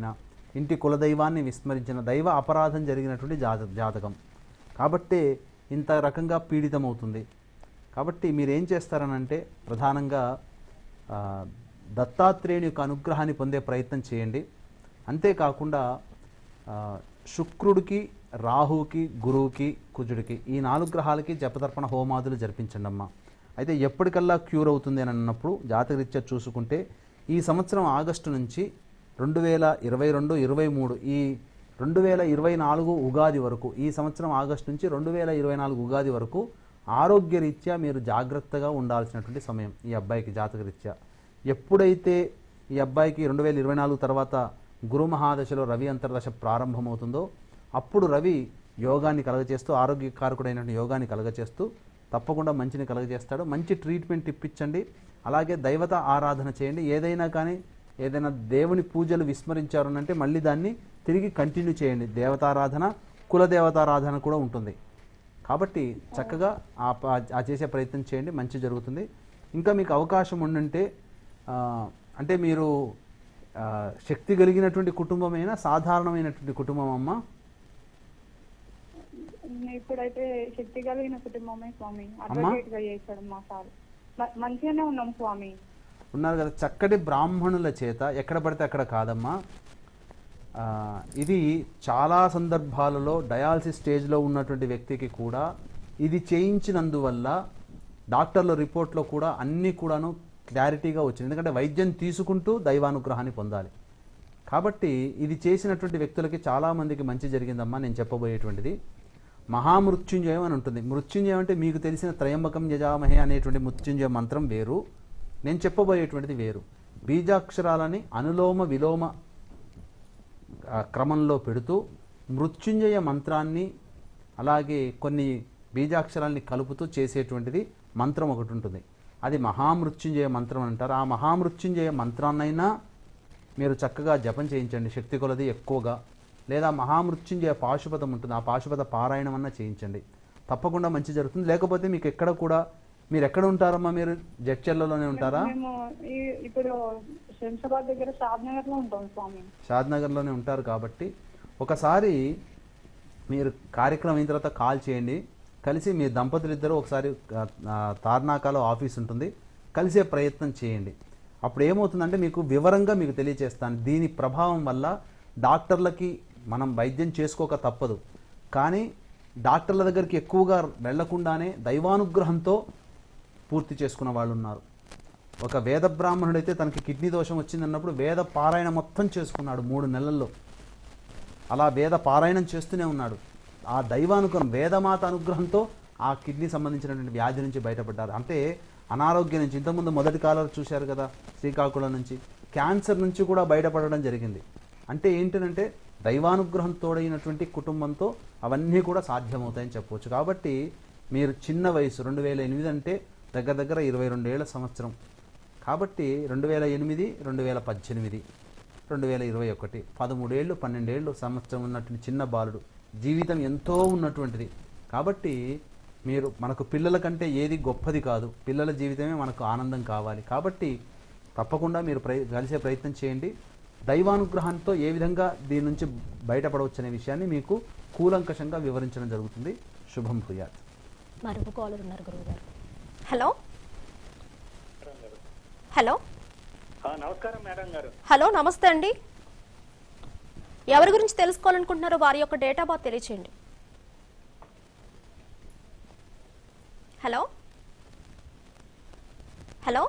ఇంటి కులదైవాన్ని విస్మరించిన దైవ అపరాధం జరిగినటువంటి జాత జాతకం కాబట్టి ఇంత రకంగా పీడితమవుతుంది కాబట్టి మీరు ఏం చేస్తారనంటే ప్రధానంగా ఆ, దత్తాత్రేయుని యొక్క అనుగ్రహాన్ని పొందే ప్రయత్నం చేయండి అంతేకాకుండా ఆ, శుక్రుడికి రాహువుకి గురువుకి కుజుడికి ఈ నాలుగు గ్రహాలకి జపతర్పణ హోమాదులు జరిపించండి అమ్మా అయితే ఎప్పటికల్లా క్యూర్ అవుతుంది అని అన్నప్పుడు జాతకరీత్యా చూసుకుంటే ఈ సంవత్సరం ఆగస్టు నుంచి రెండు వేల ఇరవై రెండు ఇరవై మూడు ఈ రెండు వేల ఇరవై నాలుగు ఉగాది వరకు ఈ సంవత్సరం ఆగస్టు నుంచి రెండు వేల ఇరవై నాలుగు ఉగాది వరకు ఆరోగ్యరీత్యా మీరు జాగ్రత్తగా ఉండాల్సినటువంటి సమయం ఈ అబ్బాయికి జాతకరీత్యా ఎప్పుడైతే ఈ అబ్బాయికి రెండు వేల ఇరవై నాలుగు తర్వాత గురు మహాదశలో రవి అంతర్దశ ప్రారంభమవుతుందో అప్పుడు రవి యోగాన్ని కలగజేస్తూ ఆరోగ్యకారకుడైనటువంటి యోగాన్ని కలగజేస్తూ తప్పకుండా మంచిని కలగజేస్తాడు మంచి ట్రీట్మెంట్ ఇప్పించండి అలాగే దైవత ఆరాధన చేయండి ఏదైనా కానీ ఏదైనా దేవుని పూజలు విస్మరించారు అంటే మళ్ళీ దాన్ని తిరిగి కంటిన్యూ చేయండి దేవతారాధన కుల దేవతారాధన కూడా ఉంటుంది కాబట్టి చక్కగా ఆ ప- ఆ చేసే ప్రయత్నం చేయండి మంచి జరుగుతుంది ఇంకా మీకు అవకాశం ఉండుంటే ఆ, అంటే మీరు ఆ, శక్తి కలిగినటువంటి కుటుంబమైనా సాధారణమైనటువంటి కుటుంబం అమ్మ ఇప్పుడైతే శక్తి కలిగిన కుటుంబమే స్వామి అడ్వకేట్ గా చేశాడు మా సార్ మ- మంచిగానే ఉన్నాం స్వామి ఉన్నారు కదా చక్కటి బ్రాహ్మణుల చేత ఎక్కడ పడితే అక్కడ కాదమ్మా ఆ, ఇది చాలా సందర్భాలలో డయాలసిస్ స్టేజ్లో ఉన్నటువంటి వ్యక్తికి కూడా ఇది చేయించినందువల్ల డాక్టర్ల రిపోర్ట్లో కూడా అన్నీ కూడాను క్లారిటీగా వచ్చింది ఎందుకంటే వైద్యం తీసుకుంటూ దైవానుగ్రహాన్ని పొందాలి కాబట్టి ఇది చేసినటువంటి వ్యక్తులకి చాలామందికి మంచి జరిగిందమ్మా నేను చెప్పబోయేటువంటిది మహామృత్యుంజయం అని ఉంటుంది మృత్యుంజయం అంటే మీకు తెలిసిన త్రయంబకం యజామహే అనేటువంటి మృత్యుంజయ మంత్రం వేరు నేను చెప్పబోయేటువంటిది వేరు బీజాక్షరాలని అనులోమ విలోమ ఆ, క్రమంలో పెడుతూ మృత్యుంజయ మంత్రాన్ని అలాగే కొన్ని బీజాక్షరాల్ని కలుపుతూ చేసేటువంటిది మంత్రం ఒకటి ఉంటుంది అది మహామృత్యుంజయ మంత్రం అంటారు ఆ మహామృత్యుంజయ మంత్రాన్నైనా మీరు చక్కగా జపం చేయించండి శక్తి కొలది ఎక్కువగా లేదా మహామృత్యుంజయ పాశుపతం ఉంటుంది ఆ పాశుపత పారాయణం అన్న చేయించండి తప్పకుండా మంచి జరుగుతుంది లేకపోతే మీకు ఎక్కడ కూడా మీరు ఎక్కడ ఉంటారమ్మా మీరు జడ్చెల్లలోనే ఉంటారా మేము ఈ- ఇప్పుడు శంషాబాద్ దగ్గర షాద్ నగర్ లో ఉంటాం స్వామి షాద్నగర్లోనే ఉంటారు కాబట్టి ఒకసారి మీరు కార్యక్రమం అయిన తర్వాత కాల్ చేయండి కలిసి మీ దంపతులు ఇద్దరు ఒకసారి ఆ, ఆ, తార్నాకాలో ఆఫీస్ ఉంటుంది కలిసే ప్రయత్నం చేయండి అప్పుడు ఏమవుతుందంటే మీకు వివరంగా మీకు తెలియజేస్తాను దీని ప్రభావం వల్ల డాక్టర్లకి మనం వైద్యం చేసుకోక తప్పదు కానీ డాక్టర్ల దగ్గరికి ఎక్కువగా వెళ్లకుండానే దైవానుగ్రహంతో పూర్తి చేసుకున్న వాళ్ళు ఉన్నారు ఒక వేద బ్రాహ్మణుడైతే తనకి కిడ్నీ దోషం వచ్చిందన్నప్పుడు వేద పారాయణ మొత్తం చేసుకున్నాడు మూడు నెలల్లో అలా వేద పారాయణం చేస్తూనే ఉన్నాడు ఆ దైవానుగ్రహం వేదమాత అనుగ్రహంతో ఆ కిడ్నీ సంబంధించినటువంటి వ్యాధి నుంచి బయటపడ్డారు అంటే అనారోగ్యం నుంచి ఇంతకుముందు మొదటి కాలంలో చూశారు కదా శ్రీకాకుళం నుంచి క్యాన్సర్ నుంచి కూడా బయటపడడం జరిగింది అంటే ఏంటంటే దైవానుగ్రహం తోడైనటువంటి కుటుంబంతో అవన్నీ కూడా సాధ్యమవుతాయని చెప్పవచ్చు కాబట్టి మీరు చిన్న వయసు రెండు వేల ఎనిమిది అంటే దగ్గర దగ్గర ఇరవై రెండేళ్ల సంవత్సరం కాబట్టి రెండు వేల ఎనిమిది రెండు వేల పద్దెనిమిది రెండు వేల ఇరవై ఒకటి పదమూడేళ్ళు పన్నెండేళ్ళు సంవత్సరం ఉన్నటువంటి చిన్న బాలుడు జీవితం ఎంతో ఉన్నటువంటిది కాబట్టి మీరు మనకు పిల్లల కంటే ఏది గొప్పది కాదు పిల్లల జీవితమే మనకు ఆనందం కావాలి కాబట్టి తప్పకుండా మీరు ప్రయ కలిసే ప్రయత్నం చేయండి దైవానుగ్రహంతో ఏ విధంగా దీని నుంచి బయటపడవచ్చు అనే విషయాన్ని మీకు కూలంకషంగా వివరించడం జరుగుతుంది శుభం భూయాత్ మరొక కాలర్ ఉన్నారు గురువు గారు హలో హలో నమస్కారం మేడం గారు హలో నమస్తే అండి ఎవరి గురించి తెలుసుకోవాలనుకుంటున్నారో వారి యొక్క డేట్ ఆఫ్ బర్త్ తెలియచేయండి హలో హలో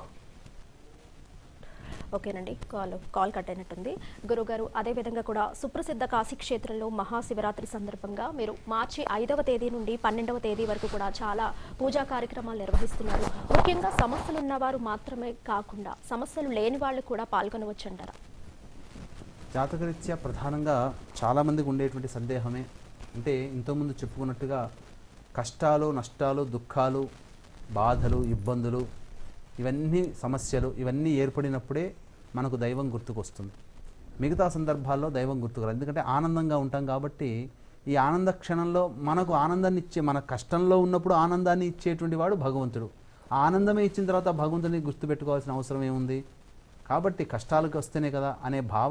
ఓకేనండి కాల్ కాల్ కట్ అయినట్టుంది గురుగారు అదేవిధంగా కూడా సుప్రసిద్ధ కాశీ క్షేత్రంలో మహాశివరాత్రి సందర్భంగా మీరు మార్చి ఐదవ తేదీ నుండి పన్నెండవ తేదీ వరకు కూడా చాలా పూజా కార్యక్రమాలు నిర్వహిస్తున్నారు ముఖ్యంగా సమస్యలు ఉన్నవారు మాత్రమే కాకుండా సమస్యలు లేని వాళ్ళు కూడా పాల్గొనవచ్చు అంటారా జాతకరీత్యా ప్రధానంగా చాలామందికి ఉండేటువంటి సందేహమే అంటే ఇంతకుముందు చెప్పుకున్నట్టుగా కష్టాలు నష్టాలు దుఃఖాలు బాధలు ఇబ్బందులు ఇవన్నీ సమస్యలు ఇవన్నీ ఏర్పడినప్పుడే మనకు దైవం గుర్తుకొస్తుంది మిగతా సందర్భాల్లో దైవం గుర్తుకురాదు ఎందుకంటే ఆనందంగా ఉంటాం కాబట్టి ఈ ఆనంద క్షణంలో మనకు ఆనందాన్ని ఇచ్చే మన కష్టంలో ఉన్నప్పుడు ఆనందాన్ని ఇచ్చేటువంటి వాడు భగవంతుడు ఆ ఆనందమే ఇచ్చిన తర్వాత భగవంతుని గుర్తుపెట్టుకోవాల్సిన అవసరం ఏముంది కాబట్టి కష్టాలకు వస్తేనే కదా అనే భావన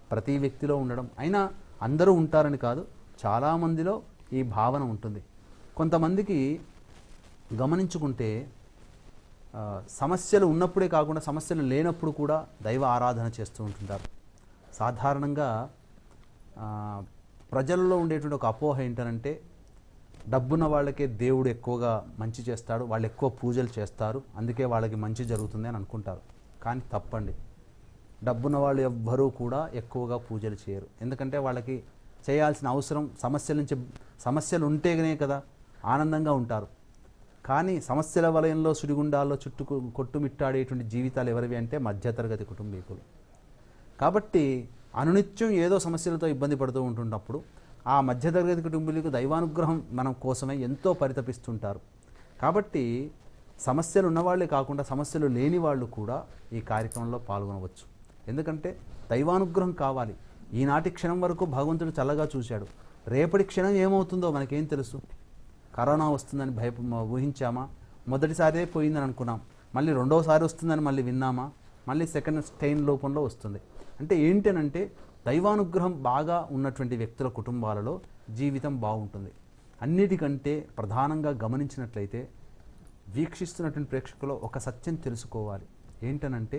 ప్రతి వ్యక్తిలో ఉండడం అయినా అందరూ ఉంటారని కాదు చాలామందిలో ఈ భావన ఉంటుంది కొంతమందికి గమనించుకుంటే ఆ, సమస్యలు ఉన్నప్పుడే కాకుండా సమస్యలు లేనప్పుడు కూడా దైవ ఆరాధన చేస్తూ ఉంటుంటారు సాధారణంగా ఆ, ప్రజల్లో ఉండేటువంటి ఒక అపోహ ఏంటనంటే డబ్బున్న వాళ్ళకే దేవుడు ఎక్కువగా మంచి చేస్తాడు వాళ్ళు ఎక్కువ పూజలు చేస్తారు అందుకే వాళ్ళకి మంచి జరుగుతుంది అని అనుకుంటారు కానీ తప్పండి డబ్బున్న వాళ్ళు ఎవ్వరూ కూడా ఎక్కువగా పూజలు చేయరు ఎందుకంటే వాళ్ళకి చేయాల్సిన అవసరం సమస్యల నుంచి సమస్యలు ఉంటేనే కదా ఆనందంగా ఉంటారు కానీ సమస్యల వలయంలో సుడిగుండాల్లో చుట్టూ కొట్టుమిట్టాడేటువంటి జీవితాలు ఎవరివి అంటే మధ్యతరగతి కుటుంబీకులు కాబట్టి అనునిత్యం ఏదో సమస్యలతో ఇబ్బంది పడుతూ ఉంటున్నప్పుడు ఆ మధ్యతరగతి కుటుంబీలకు దైవానుగ్రహం మనం కోసమే ఎంతో పరితపిస్తుంటారు కాబట్టి సమస్యలు ఉన్నవాళ్ళే కాకుండా సమస్యలు లేని వాళ్ళు కూడా ఈ కార్యక్రమంలో పాల్గొనవచ్చు ఎందుకంటే దైవానుగ్రహం కావాలి ఈనాటి క్షణం వరకు భగవంతుడు చల్లగా చూశాడు రేపటి క్షణం ఏమవుతుందో మనకేం తెలుసు కరోనా వస్తుందని భయ ఊహించామా మొదటిసారే పోయిందని అనుకున్నాం మళ్ళీ రెండోసారి వస్తుందని మళ్ళీ విన్నామా మళ్ళీ సెకండ్ స్టెయిన్ రూపంలో వస్తుంది అంటే ఏంటనంటే దైవానుగ్రహం బాగా ఉన్నటువంటి వ్యక్తుల కుటుంబాలలో జీవితం బాగుంటుంది అన్నిటికంటే ప్రధానంగా గమనించినట్లయితే వీక్షిస్తున్నటువంటి ప్రేక్షకులు ఒక సత్యం తెలుసుకోవాలి ఏంటనంటే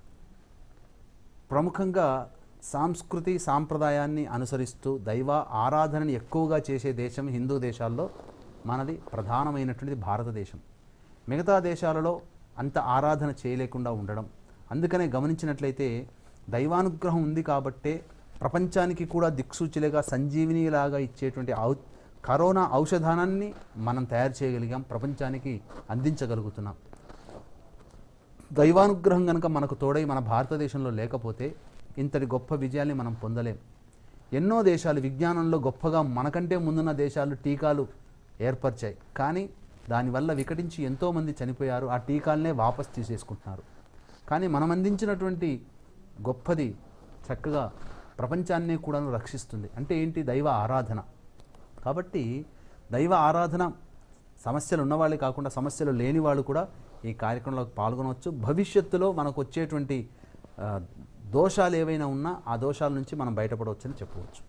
ప్రముఖంగా సాంస్కృతి సాంప్రదాయాన్ని అనుసరిస్తూ దైవ ఆరాధనని ఎక్కువగా చేసే దేశం హిందూ దేశాల్లో మనది ప్రధానమైనటువంటిది భారతదేశం మిగతా దేశాలలో అంత ఆరాధన చేయలేకుండా ఉండడం అందుకనే గమనించినట్లయితే దైవానుగ్రహం ఉంది కాబట్టే ప్రపంచానికి కూడా దిక్సూచిలుగా సంజీవినిలాగా ఇచ్చేటువంటి ఔ కరోనా ఔషధానాన్ని మనం తయారు చేయగలిగాం ప్రపంచానికి అందించగలుగుతున్నాం దైవానుగ్రహం కనుక మనకు తోడై మన భారతదేశంలో లేకపోతే ఇంతటి గొప్ప విజయాల్ని మనం పొందలేం ఎన్నో దేశాలు విజ్ఞానంలో గొప్పగా మనకంటే ముందున్న దేశాలు టీకాలు ఏర్పరిచాయి కానీ దానివల్ల వికటించి ఎంతోమంది చనిపోయారు ఆ టీకాలనే వాపస్ తీసేసుకుంటున్నారు కానీ మనం అందించినటువంటి గొప్పది చక్కగా ప్రపంచాన్నే కూడా రక్షిస్తుంది అంటే ఏంటి దైవ ఆరాధన కాబట్టి దైవ ఆరాధన సమస్యలు ఉన్నవాళ్ళే కాకుండా సమస్యలు లేని వాళ్ళు కూడా ఈ కార్యక్రమంలో పాల్గొనవచ్చు భవిష్యత్తులో మనకు వచ్చేటువంటి ఆ, దోషాలు ఏవైనా ఉన్నా ఆ దోషాల నుంచి మనం బయటపడవచ్చని చెప్పవచ్చు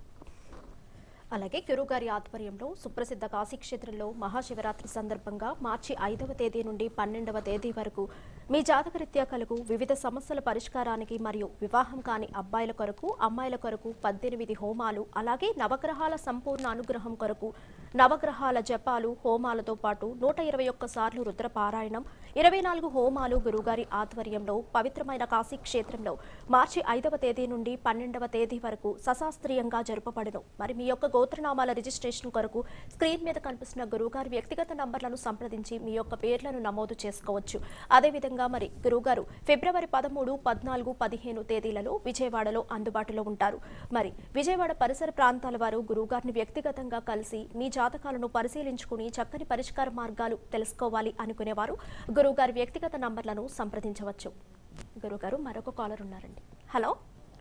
అలాగే గురుగారి ఆధ్వర్యంలో సుప్రసిద్ధ కాశీక్షేత్రంలో మహాశివరాత్రి సందర్భంగా మార్చి ఐదవ తేదీ నుండి పన్నెండవ తేదీ వరకు మీ జాతకరీత్యా కలుగు వివిధ సమస్యల పరిష్కారానికి మరియు వివాహం కాని అబ్బాయిల కొరకు అమ్మాయిల కొరకు పద్దెనిమిది హోమాలు అలాగే నవగ్రహాల సంపూర్ణ అనుగ్రహం కొరకు నవగ్రహాల జపాలు హోమాలతో పాటు నూట ఇరవై ఒక్క సార్లు రుద్రపారాయణం ఇరవై నాలుగు హోమాలు గురుగారి ఆధ్వర్యంలో పవిత్రమైన కాశీ క్షేత్రంలో మార్చి ఐదవ తేదీ నుండి పన్నెండవ తేదీ వరకు సశాస్త్రీయంగా జరుపబడును మరి మీ యొక్క గోత్రనామాల రిజిస్ట్రేషన్ కొరకు స్క్రీన్ మీద కనిపిస్తున్న గురువుగారి వ్యక్తిగత నంబర్లను సంప్రదించి మీ యొక్క పేర్లను నమోదు చేసుకోవచ్చు అదేవిధంగా మరి గురువుగారు ఫిబ్రవరి పదమూడు పద్నాలుగు పదిహేను తేదీలలో విజయవాడలో అందుబాటులో ఉంటారు మరి విజయవాడ పరిసర ప్రాంతాల వారు గురువుగారిని వ్యక్తిగతంగా కలిసి మీ జాతకాలను పరిశీలించుకుని చక్కని పరిష్కార మార్గాలు తెలుసుకోవాలి అనుకునేవారు గురువుగారి వ్యక్తిగత నంబర్లను సంప్రదించవచ్చు గురువుగారు మరొక కాలర్ ఉన్నారండి హలో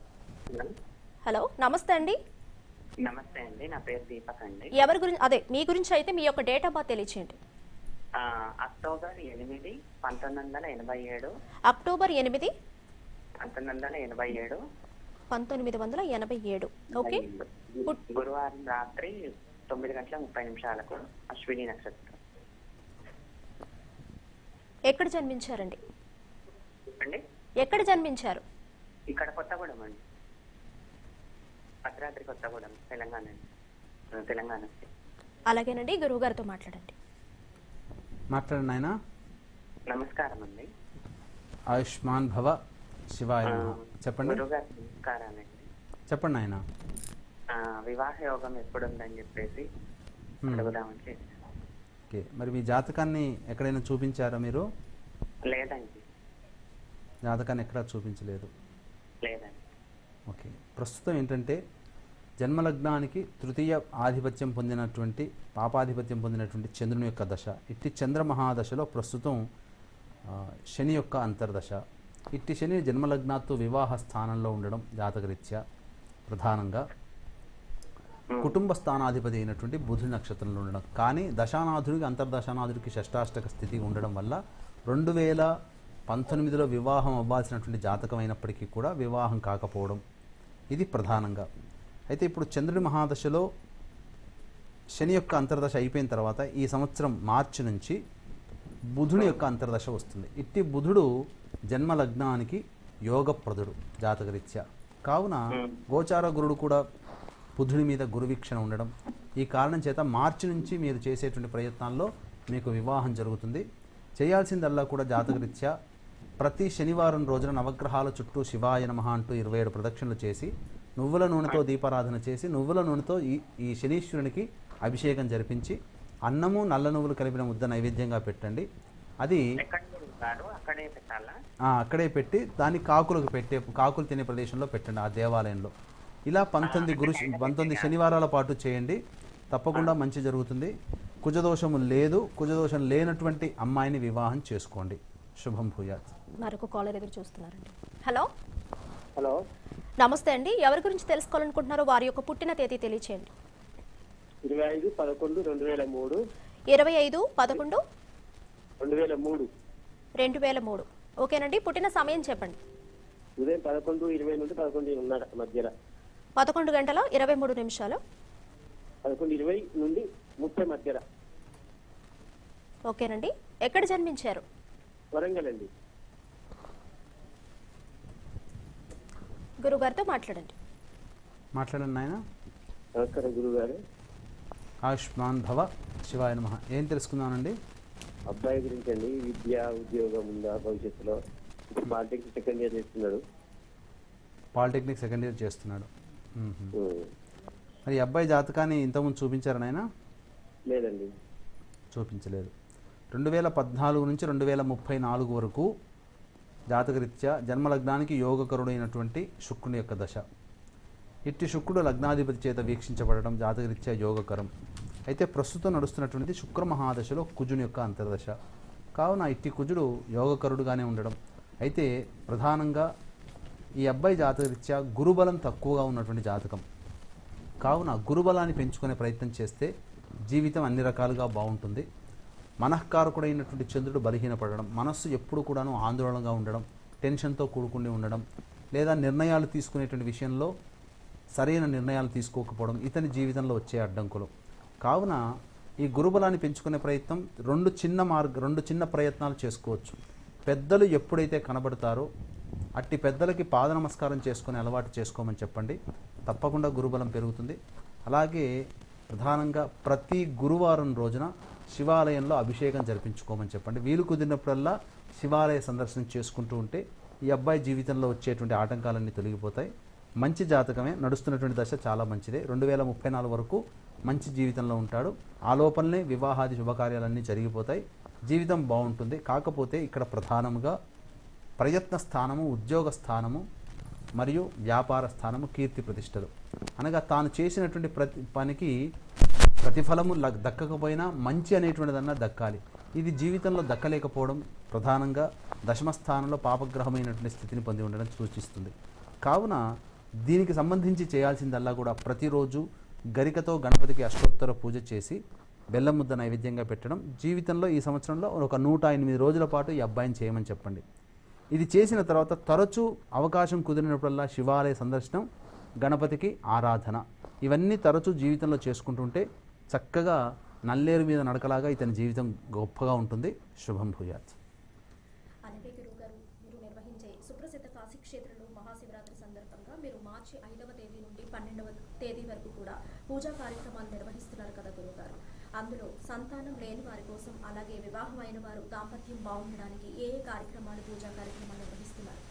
హలో నమస్తే అండి నమస్తే అండి నా పేరు దీపక్ అండి ఎవరి గురించి అదే మీ గురించి అయితే మీ యొక్క డేట్ ఆఫ్ బర్త్ తెలియచేయండి ఆ, అక్టోబర్ ఎనిమిది పంతొమ్మిది వందల ఎనభై ఏడు అక్టోబర్ ఎనిమిది పంతొమ్మిది వందల ఎనభై ఏడు పంతొమ్మిది వందల ఎనభై ఏడు ఓకే పుట్- గురువారం రాత్రి తొమ్మిది గంటల ముప్పై నిమిషాలకు అశ్విని నక్షత్రం ఎక్కడ జన్మించారండి అండి ఎక్కడ జన్మించారు ఇక్కడ కొత్తగూడెం అండి భద్రాద్రి కొత్తగూడెం తెలంగాణ అండి. ఆ, తెలంగాణ అలాగేనండి గురువుగారితో మాట్లాడండి మాట్లాడండి ఆయన నమస్కారం అండి ఆయుష్మాన్ భవ శివాయ ఆ, నమః. చెప్పండి గురుగారు నమస్కారాలండి చెప్పండి ఆయన ఆ, వివాహ యోగం ఎప్పుడుందని చెప్పేసి Hmm. అడుగుదామని చేశాను. ఓకే మరి మీ జాతకాన్ని ఎక్కడైనా చూపించారా మీరు లేదండి జాతకాన్ని ఎక్కడా చూపించలేదు లేదండి ఓకే ప్రస్తుతం ఏంటంటే జన్మలగ్నానికి తృతీయ ఆధిపత్యం పొందినటువంటి పాపాధిపత్యం పొందినటువంటి చంద్రుని యొక్క దశ ఇట్టి చంద్ర మహాదశలో ప్రస్తుతం ఆ, శని యొక్క అంతర్దశ ఇట్టి శని జన్మలగ్నాతో వివాహ స్థానంలో ఉండడం జాతకరీత్యా ప్రధానంగా కుటుంబ స్థానాధిపతి అయినటువంటి బుధుడి నక్షత్రంలో ఉండడం కానీ దశానాథుడికి అంతర్దశానాథుడికి షష్టాష్టక స్థితి ఉండడం వల్ల రెండు వేల పంతొమ్మిదిలో వివాహం అవ్వాల్సినటువంటి జాతకం అయినప్పటికీ కూడా వివాహం కాకపోవడం ఇది ప్రధానంగా అయితే ఇప్పుడు చంద్రుడి మహాదశలో శని యొక్క అంతర్దశ అయిపోయిన తర్వాత ఈ సంవత్సరం మార్చి నుంచి బుధుని యొక్క అంతర్దశ వస్తుంది ఇట్టి బుధుడు జన్మ లగ్నానికి యోగప్రదుడు జాతకరీత్యా కావున గోచార గురుడు కూడా బుధుడి మీద గురువీక్షణ ఉండడం ఈ కారణం చేత మార్చి నుంచి మీరు చేసేటువంటి ప్రయత్నాల్లో మీకు వివాహం జరుగుతుంది చేయాల్సిందల్లా కూడా జాతకరీత్యా ప్రతి శనివారం రోజున నవగ్రహాల చుట్టూ శివాయ నమః అంటూ ఇరవై ఏడు ప్రదక్షిణలు చేసి నువ్వుల నూనెతో దీపారాధన చేసి నువ్వుల నూనెతో ఈ ఈ శనీశ్వరునికి అభిషేకం జరిపించి అన్నము నల్ల నువ్వులు కలిపిన ముద్ద నైవేద్యంగా పెట్టండి అది ఎక్కడ గురుగారు అక్కడే పెట్టాలా ఆ, అక్కడే పెట్టి దాన్ని కాకులకు పెట్టే కాకులు తినే ప్రదేశంలో పెట్టండి ఆ దేవాలయంలో ఇలా పంతొమ్మిది గురు పంతొమ్మిది శనివారాల పాటు చేయండి తప్పకుండా మంచి జరుగుతుంది కుజదోషము లేదు కుజదోషం లేనటువంటి అమ్మాయిని వివాహం చేసుకోండి శుభం భూయాత్ మరొక కాలర్ ఎదురు చూస్తున్నారండి హలో హలో నమస్తే అండి ఎవరి గురించి తెలుసుకోవాలనుకుంటున్నారో వారి యొక్క పుట్టిన తేదీ తెలియచేయండి ఇరవై ఐదు పదకొండు రెండు వేల మూడు ఇరవై ఐదు పదకొండు రెండు వేల మూడు రెండు వేల మూడు ఓకేనండి పుట్టిన సమయం చెప్పండి ఉదయం పదకొండు ఇరవై నుండి పదకొండు ఉన్నర మధ్యలో పదకొండు గంటల ఇరవై మూడు నిమిషాలు పదకొండు ఇరవై నుండి ముప్పై మధ్యలో ఓకేనండి ఎక్కడ జన్మించారు వరంగల్ అండి గురుగారితో మాట్లాడండి మాట్లాడండి నాయన నమస్కారం గురుగారు ఆయుష్మాన్ భవ శివాయ నమ ఏం తెలుసుకుందామండి అబ్బాయి గురించి అండి విద్య ఉద్యోగం ఉందా భవిష్యత్తులో ఇప్పుడు పాలిటెక్నిక్ సెకండ్ ఇయర్ చేస్తున్నాడు పాలిటెక్నిక్ సెకండ్ ఇయర్ చేస్తున్నాడు మ్మ్. ఉం. మరి ఈ అబ్బాయి జాతకాన్ని ఇంతకుముందు చూపించారు నాయన లేదండి చూపించలేదు రెండు వేల పద్నాలుగు నుంచి రెండు వేల ముప్పై నాలుగు వరకు జాతకరీత్యా జన్మలగ్నానికి యోగకరుడైనటువంటి శుక్రుని యొక్క దశ ఇట్టి శుక్రుడు లగ్నాధిపతి చేత వీక్షించబడడం జాతకరీత్యా యోగకరం అయితే ప్రస్తుతం నడుస్తున్నటువంటిది శుక్ర మహాదశలో కుజుని యొక్క అంతర్దశ కావున ఇట్టి కుజుడు యోగకరుడుగానే ఉండడం అయితే ప్రధానంగా ఈ అబ్బాయి జాతకరీత్యా గురుబలం తక్కువగా ఉన్నటువంటి జాతకం కావున గురుబలాన్ని పెంచుకునే ప్రయత్నం చేస్తే జీవితం అన్ని రకాలుగా బాగుంటుంది మనఃకారకుడైనటువంటి చంద్రుడు బలహీనపడడం మనస్సు ఎప్పుడు కూడాను ఆందోళనగా ఉండడం టెన్షన్తో కూడుకుని ఉండడం లేదా నిర్ణయాలు తీసుకునేటువంటి విషయంలో సరైన నిర్ణయాలు తీసుకోకపోవడం ఇతని జీవితంలో వచ్చే అడ్డంకులు కావున ఈ గురుబలాన్ని పెంచుకునే ప్రయత్నం రెండు చిన్న మార్గ రెండు చిన్న ప్రయత్నాలు చేసుకోవచ్చు పెద్దలు ఎప్పుడైతే కనబడతారో అట్టి పెద్దలకి పాద నమస్కారం చేసుకునే అలవాటు చేసుకోమని చెప్పండి తప్పకుండా గురుబలం పెరుగుతుంది అలాగే ప్రధానంగా ప్రతి గురువారం రోజున శివాలయంలో అభిషేకం జరిపించుకోమని చెప్పండి వీలు కుదిరినప్పుడల్లా శివాలయ సందర్శనం చేసుకుంటూ ఉంటే ఈ అబ్బాయి జీవితంలో వచ్చేటువంటి ఆటంకాలన్నీ తొలగిపోతాయి మంచి జాతకమే నడుస్తున్నటువంటి దశ చాలా మంచిదే రెండు వేల ముప్పై నాలుగు వరకు మంచి జీవితంలో ఉంటాడు ఆ లోపలనే వివాహాది శుభకార్యాలన్నీ జరిగిపోతాయి జీవితం బాగుంటుంది కాకపోతే ఇక్కడ ప్రధానంగా ప్రయత్న స్థానము ఉద్యోగ స్థానము మరియు వ్యాపార స్థానము కీర్తి ప్రతిష్టలు అనగా తాను చేసినటువంటి ప్రతి పనికి ప్రతిఫలము లగ్- దక్కకపోయినా మంచి అనేటువంటిదన్నా దక్కాలి ఇది జీవితంలో దక్కలేకపోవడం ప్రధానంగా దశమ స్థానంలో పాపగ్రహమైనటువంటి స్థితిని పొంది ఉండడం సూచిస్తుంది కావున దీనికి సంబంధించి చేయాల్సిందల్లా కూడా ప్రతిరోజు గరికతో గణపతికి అష్టోత్తర పూజ చేసి బెల్లం ముద్ద నైవేద్యంగా పెట్టడం జీవితంలో ఈ సంవత్సరంలో ఒక నూట ఎనిమిది రోజుల పాటు ఈ అబ్బాయిని చేయమని చెప్పండి ఇది చేసిన తర్వాత తరచూ అవకాశం కుదిరినప్పుడల్లా శివాలయ సందర్శనం గణపతికి ఆరాధన ఇవన్నీ తరచూ జీవితంలో చేసుకుంటుంటే చక్కగా నల్లేరు మీద నడకలాగా ఇతని జీవితం గొప్పగా ఉంటుంది శుభం భూయాత్ అలాగే గురువు గారు మీరు నిర్వహించే సుప్రసిద్ధ కాశీ క్షేత్రంలో మహాశివరాత్రి సందర్భంగా మీరు మార్చి ఐదవ తేదీ నుండి పన్నెండవ తేదీ వరకు కూడా పూజా కార్యక్రమాలు నిర్వహిస్తున్నారు కదా గురువు గారు అందులో సంతానం లేని వారి కోసం అలాగే వివాహం అయిన వారు దాంపత్యం బాగుండడానికి ఏ ఏ కార్యక్రమాలు పూజా కార్యక్రమాలు నిర్వహిస్తున్నారు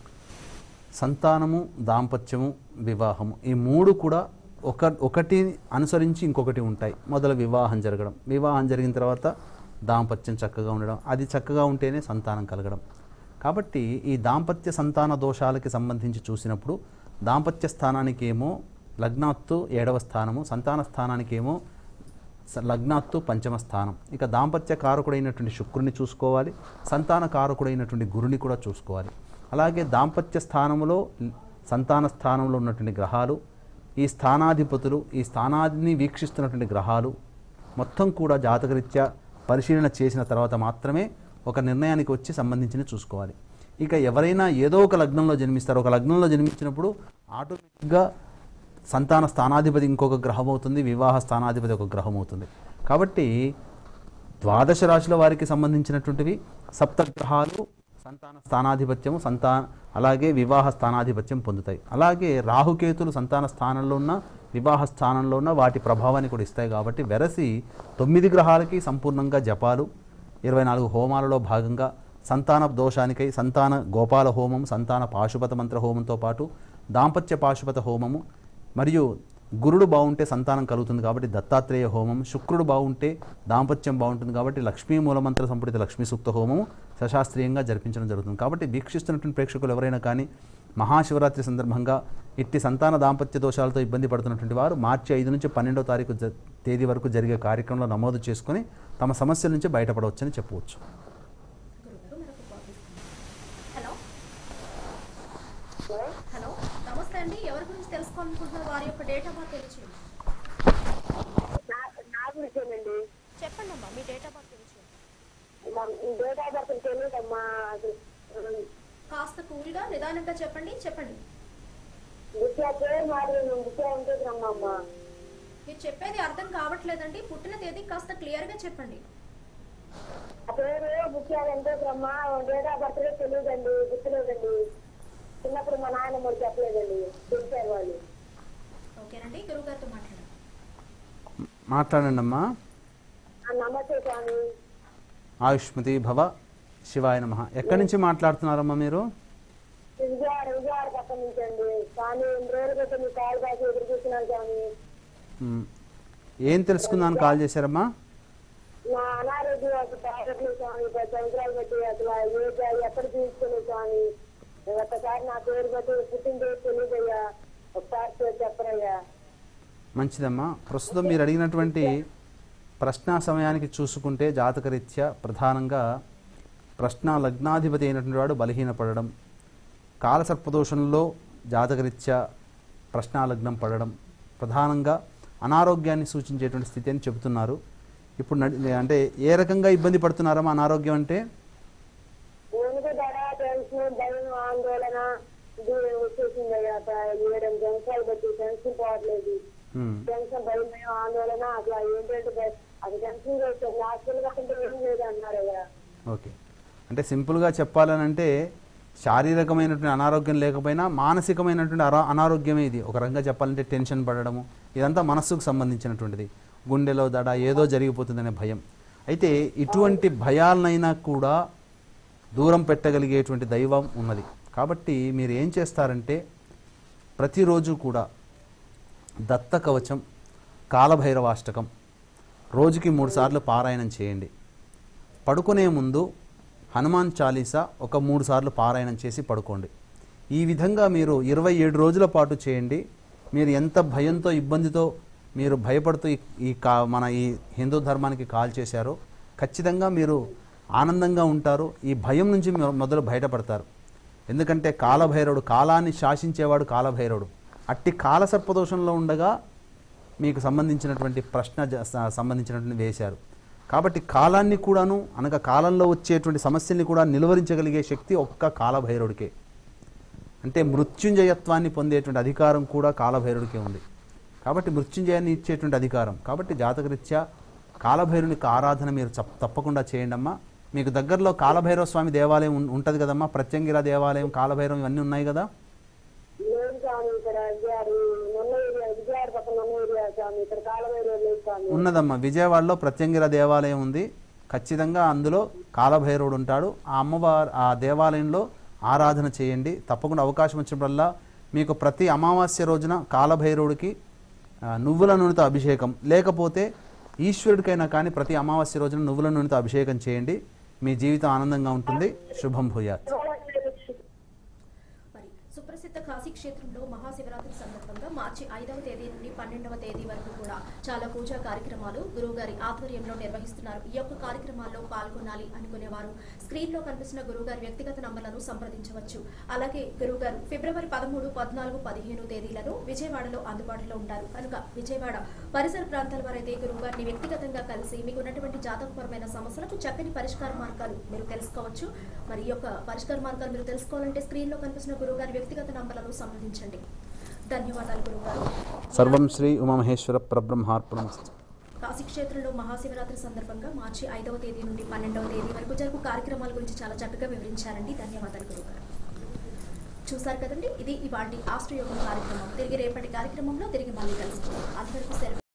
సంతానము దాంపత్యము వివాహము ఈ మూడు కూడా ఒక ఒకటి అనుసరించి ఇంకొకటి ఉంటాయి మొదలు వివాహం జరగడం వివాహం జరిగిన తర్వాత దాంపత్యం చక్కగా ఉండడం అది చక్కగా ఉంటేనే సంతానం కలగడం కాబట్టి ఈ దాంపత్య సంతాన దోషాలకి సంబంధించి చూసినప్పుడు దాంపత్య స్థానానికి ఏమో లగ్నాత్తు ఏడవ స్థానము సంతాన స్థానానికి ఏమో స- లగ్నాత్తు పంచమ స్థానం ఇక దాంపత్య కారకుడైనటువంటి శుక్రుని చూసుకోవాలి సంతాన కారకుడైనటువంటి గురుని కూడా చూసుకోవాలి అలాగే దాంపత్య స్థానములో సంతాన స్థానంలో ఉన్నటువంటి గ్రహాలు ఈ స్థానాధిపతులు ఈ స్థానాన్ని వీక్షిస్తున్నటువంటి గ్రహాలు మొత్తం కూడా జాతకరీత్యా పరిశీలన చేసిన తర్వాత మాత్రమే ఒక నిర్ణయానికి వచ్చి సంబంధించిన చూసుకోవాలి ఇక ఎవరైనా ఏదో ఒక లగ్నంలో జన్మిస్తారు ఒక లగ్నంలో జన్మించినప్పుడు ఆటోమేటిక్గా సంతాన స్థానాధిపతి ఇంకొక గ్రహం అవుతుంది వివాహ స్థానాధిపతి ఒక గ్రహం అవుతుంది కాబట్టి ద్వాదశ రాశుల వారికి సంబంధించినటువంటివి సప్తగ్రహాలు సంతాన స్థానాధిపత్యము సంతాన అలాగే వివాహ స్థానాధిపత్యం పొందుతాయి అలాగే రాహుకేతులు సంతాన స్థానంలో ఉన్న వివాహ స్థానంలో ఉన్న వాటి ప్రభావాన్ని కూడా ఇస్తాయి కాబట్టి వెరసి తొమ్మిది గ్రహాలకి సంపూర్ణంగా జపాలు ఇరవై నాలుగు హోమాలలో భాగంగా సంతాన దోషానికై సంతాన గోపాల హోమం సంతాన పాశుపత మంత్ర హోమంతో పాటు దాంపత్య పాశుపత హోమము మరియు గురుడు బాగుంటే సంతానం కలుగుతుంది కాబట్టి దత్తాత్రేయ హోమం శుక్రుడు బాగుంటే దాంపత్యం బాగుంటుంది కాబట్టి లక్ష్మీ మూలమంత్ర సంపుటిత లక్ష్మీ సూక్త హోమము సశాస్త్రీయంగా జరిపించడం జరుగుతుంది కాబట్టి వీక్షిస్తున్నటువంటి ప్రేక్షకులు ఎవరైనా కానీ మహాశివరాత్రి సందర్భంగా ఇట్టి సంతాన దాంపత్య దోషాలతో ఇబ్బంది పడుతున్నటువంటి వారు మార్చి ఐదు నుంచి పన్నెండో తారీఖు జ- తేదీ వరకు జరిగే కార్యక్రమంలో నమోదు చేసుకొని తమ సమస్యల నుంచి బయటపడవచ్చని చెప్పవచ్చు హలో హలో నమస్తే అండి ఎవరి గురించి తెలుసుకోవాలనుకుంటున్నారు వారి యొక్క డేట్ ఆఫ్ బర్త్ తెలియచేయండి నా గురించేనండి చెప్పండి అమ్మా మీ డేట్ ఆఫ్ బర్త్ తెలియచేయండి డేట్ ఆఫ్ బర్త్ తెలియదమ్మా అసలు కాస్త కూల్గా నిదానంగా చెప్పండి చెప్పండి విద్యా పేరు మారి విద్యా ఉంటుంది అమ్మమ్మ మీరు చెప్పేది అర్థం కావట్లేదండి పుట్టిన తేదీ కాస్త క్లియర్గా చెప్పండి ఆ పేరు విద్యా వెంకటేశ్వరమ్మ డేట్ ఆఫ్ బర్త్ తెలియదండి గుర్తులేదండి చిన్నప్పుడు మా నాయన మరి చెప్పలేదండి తెలిసారు వాళ్ళు ఓకేనండి గురువు గారితో మాట్లాడండి మాట్లాడండి అమ్మా ఆ, నమస్తే స్వామి ఆయుష్మతి భవ శివాయ నమ ఎక్కడి నుంచి మాట్లాడుతున్నారమ్మా మీరు విజయవాడ విజయవాడ పక్కన నుంచి అండి స్వామి ఎన్ని రోజులు క్రితం మీ కాల్ కాసి ఎదురు చూస్తున్నాను స్వామి మ్, ఏం తెలుసుకుందామని కాల్ చేశారమ్మా నా అనారోగ్యం అసలు తాగట్లేదు స్వామి పది సంవత్సరాలు బట్టి అసలు ఏ జా- ఎక్కడ తీసుకుని స్వామి ఒక్కసారి నా పేరు బట్టి పుట్టినరోజు తెలియదయ్యా ఒకసారి పేరు చెప్పరయ్యా మంచిదమ్మా ప్రస్తుతం మీరు అడిగినటువంటి ప్రశ్న సమయానికి చూసుకుంటే జాతకరీత్యా ప్రధానంగా ప్రశ్న లగ్నాధిపతి అయినటువంటి వాడు బలహీనపడడం కాలసర్పదోషంలో జాతకరీత్యా ప్రశ్నాలగ్నం పడడం ప్రధానంగా అనారోగ్యాన్ని సూచించేటువంటి స్థితి అని చెబుతున్నారు ఇప్పుడు నడి అంటే ఏ రకంగా ఇబ్బంది పడుతున్నారమ్మా అనారోగ్యం అంటే వెనుక దడ టెన్షన్ భయం ఆందోళన ఇది వచ్చేసిందయ్యా ఏడు సంవత్సరాలు బట్టి టెన్షన్ పోవట్లేదు మ్, టెన్షన్ భయం భయం ఆందోళన అసలు ఏంటంటే భయ- అది టెన్షన్ వస్తుంది హాస్పిటల్ కట్టింటే ఏం లేదు అన్నారయ్యా ఓకే అంటే సింపుల్గా చెప్పాలనంటే శారీరకమైనటువంటి అనారోగ్యం లేకపోయినా మానసికమైనటువంటి అరా అనారోగ్యమే ఇది ఒక రకంగా చెప్పాలంటే టెన్షన్ పడడము ఇదంతా మనస్సుకు సంబంధించినటువంటిది గుండెలో దడ ఏదో జరిగిపోతుందనే భయం అయితే ఇటువంటి భయాలనైనా కూడా దూరం పెట్టగలిగేటువంటి దైవం ఉన్నది కాబట్టి మీరు ఏం చేస్తారంటే ప్రతిరోజు కూడా దత్త కవచం కాలభైరవాష్టకం రోజుకి మూడు సార్లు పారాయణం చేయండి పడుకునే ముందు హనుమాన్ చాలీసా ఒక మూడు సార్లు పారాయణం చేసి పడుకోండి ఈ విధంగా మీరు ఇరవై ఏడు రోజుల పాటు చేయండి మీరు ఎంత భయంతో ఇబ్బందితో మీరు భయపడుతూ ఈ- ఈ కా మన ఈ హిందూ ధర్మానికి కాల్ చేశారో ఖచ్చితంగా మీరు ఆనందంగా ఉంటారు ఈ భయం నుంచి మొ- మొదలు బయటపడతారు ఎందుకంటే కాలభైరవుడు కాలాన్ని శాసించేవాడు కాలభైరవుడు అట్టి కాల సర్పదోషంలో ఉండగా మీకు సంబంధించినటువంటి ప్రశ్న జ- స- సంబంధించినటువంటి వేశారు కాబట్టి కాలాన్ని కూడాను అనగా కాలంలో వచ్చేటువంటి సమస్యల్ని కూడా నిలువరించగలిగే శక్తి ఒక్క కాలభైరవుడికే అంటే మృత్యుంజయత్వాన్ని పొందేటువంటి అధికారం కూడా కాలభైరుడికే ఉంది కాబట్టి మృత్యుంజయాన్ని ఇచ్చేటువంటి అధికారం కాబట్టి జాతకరీత్యా కాలభైరునికి ఆరాధన మీరు చప్- తప్పకుండా చేయండి అమ్మా మీకు దగ్గరలో కాలభైరవ స్వామి దేవాలయం ఉం- ఉంటది కదమ్మా ప్రత్యంగిర దేవాలయం కాలభైరవం ఇవన్నీ ఉన్నాయి కదా లేదు స్వామి ఇక్కడ విజయవాడ నొన్న ఏరియా విజయవాడ పక్కన నొన్న ఏరియా స్వామి ఇక్కడ కాలవేరు లేదు స్వామి ఉన్నదమ్మా విజయవాడలో ప్రత్యంగిర దేవాలయం ఉంది ఖచ్చితంగా అందులో కాలభైరవుడు ఉంటాడు ఆ అమ్మవారు ఆ దేవాలయంలో ఆరాధన చేయండి తప్పకుండా అవకాశం వచ్చినప్పుడల్లా మీకు ప్రతి అమావాస్య రోజున కాలభైరవుడికి ఆ, నువ్వుల నూనెతో అభిషేకం లేకపోతే ఈశ్వరుడికైనా కానీ ప్రతి అమావాస్య రోజున నువ్వుల నూనెతో అభిషేకం చేయండి మీ జీవితం ఆనందంగా ఉంటుంది శుభం భూయాత్ మరి సుప్రసిద్ధ కాశీ క్షేత్రంలో మహాశివరాత్రి సందర్భంగా మార్చి ఐదవ తేదీ నుండి పన్నెండవ తేదీ వరకు కూడా చాలా పూజా కార్యక్రమాలు గురువుగారి ఆధ్వర్యంలో నిర్వహిస్తున్నారు ఈ యొక్క కార్యక్రమాల్లో పాల్గొనాలి అనుకునేవారు స్క్రీన్ లో కనిపిస్తున్న గురువుగారి వ్యక్తిగత నంబర్లను సంప్రదించవచ్చు అలాగే గురువుగారు ఫిబ్రవరి పదమూడు పద్నాలుగు పదిహేను తేదీలలో విజయవాడలో అందుబాటులో ఉంటారు కనుక విజయవాడ పరిసర ప్రాంతాల వారైతే గురువుగారిని వ్యక్తిగతంగా కలిసి మీకు ఉన్నటువంటి జాతకపరమైన సమస్యలకు చక్కని పరిష్కార మార్గాలు మీరు తెలుసుకోవచ్చు మరి ఈ యొక్క పరిష్కార మార్గాలు మీరు తెలుసుకోవాలంటే స్క్రీన్ లో కనిపిస్తున్న గురువుగారి వ్యక్తిగత నంబర్లను సంప్రదించండి ధన్యవాదాలు గురువుగారు సర్వం శ్రీ ఉమామహేశ్వర పరబ్రహ్మార్పణమస్తు కాశీక్షేత్రంలో మహాశివరాత్రి సందర్భంగా మార్చి ఐదవ తేదీ నుండి పన్నెండవ తేదీ వరకు జరుగు కార్యక్రమాల గురించి చాలా చక్కగా వివరించారండి ధన్యవాదాలు గురుగారు చూసారు కదండి ఇది ఇవాటి ఆస్ట్రయోగం కార్యక్రమం తిరిగి రేపటి కార్యక్రమంలో తిరిగి మళ్ళీ కలుసుకుందాం అంతవరకు సెలవు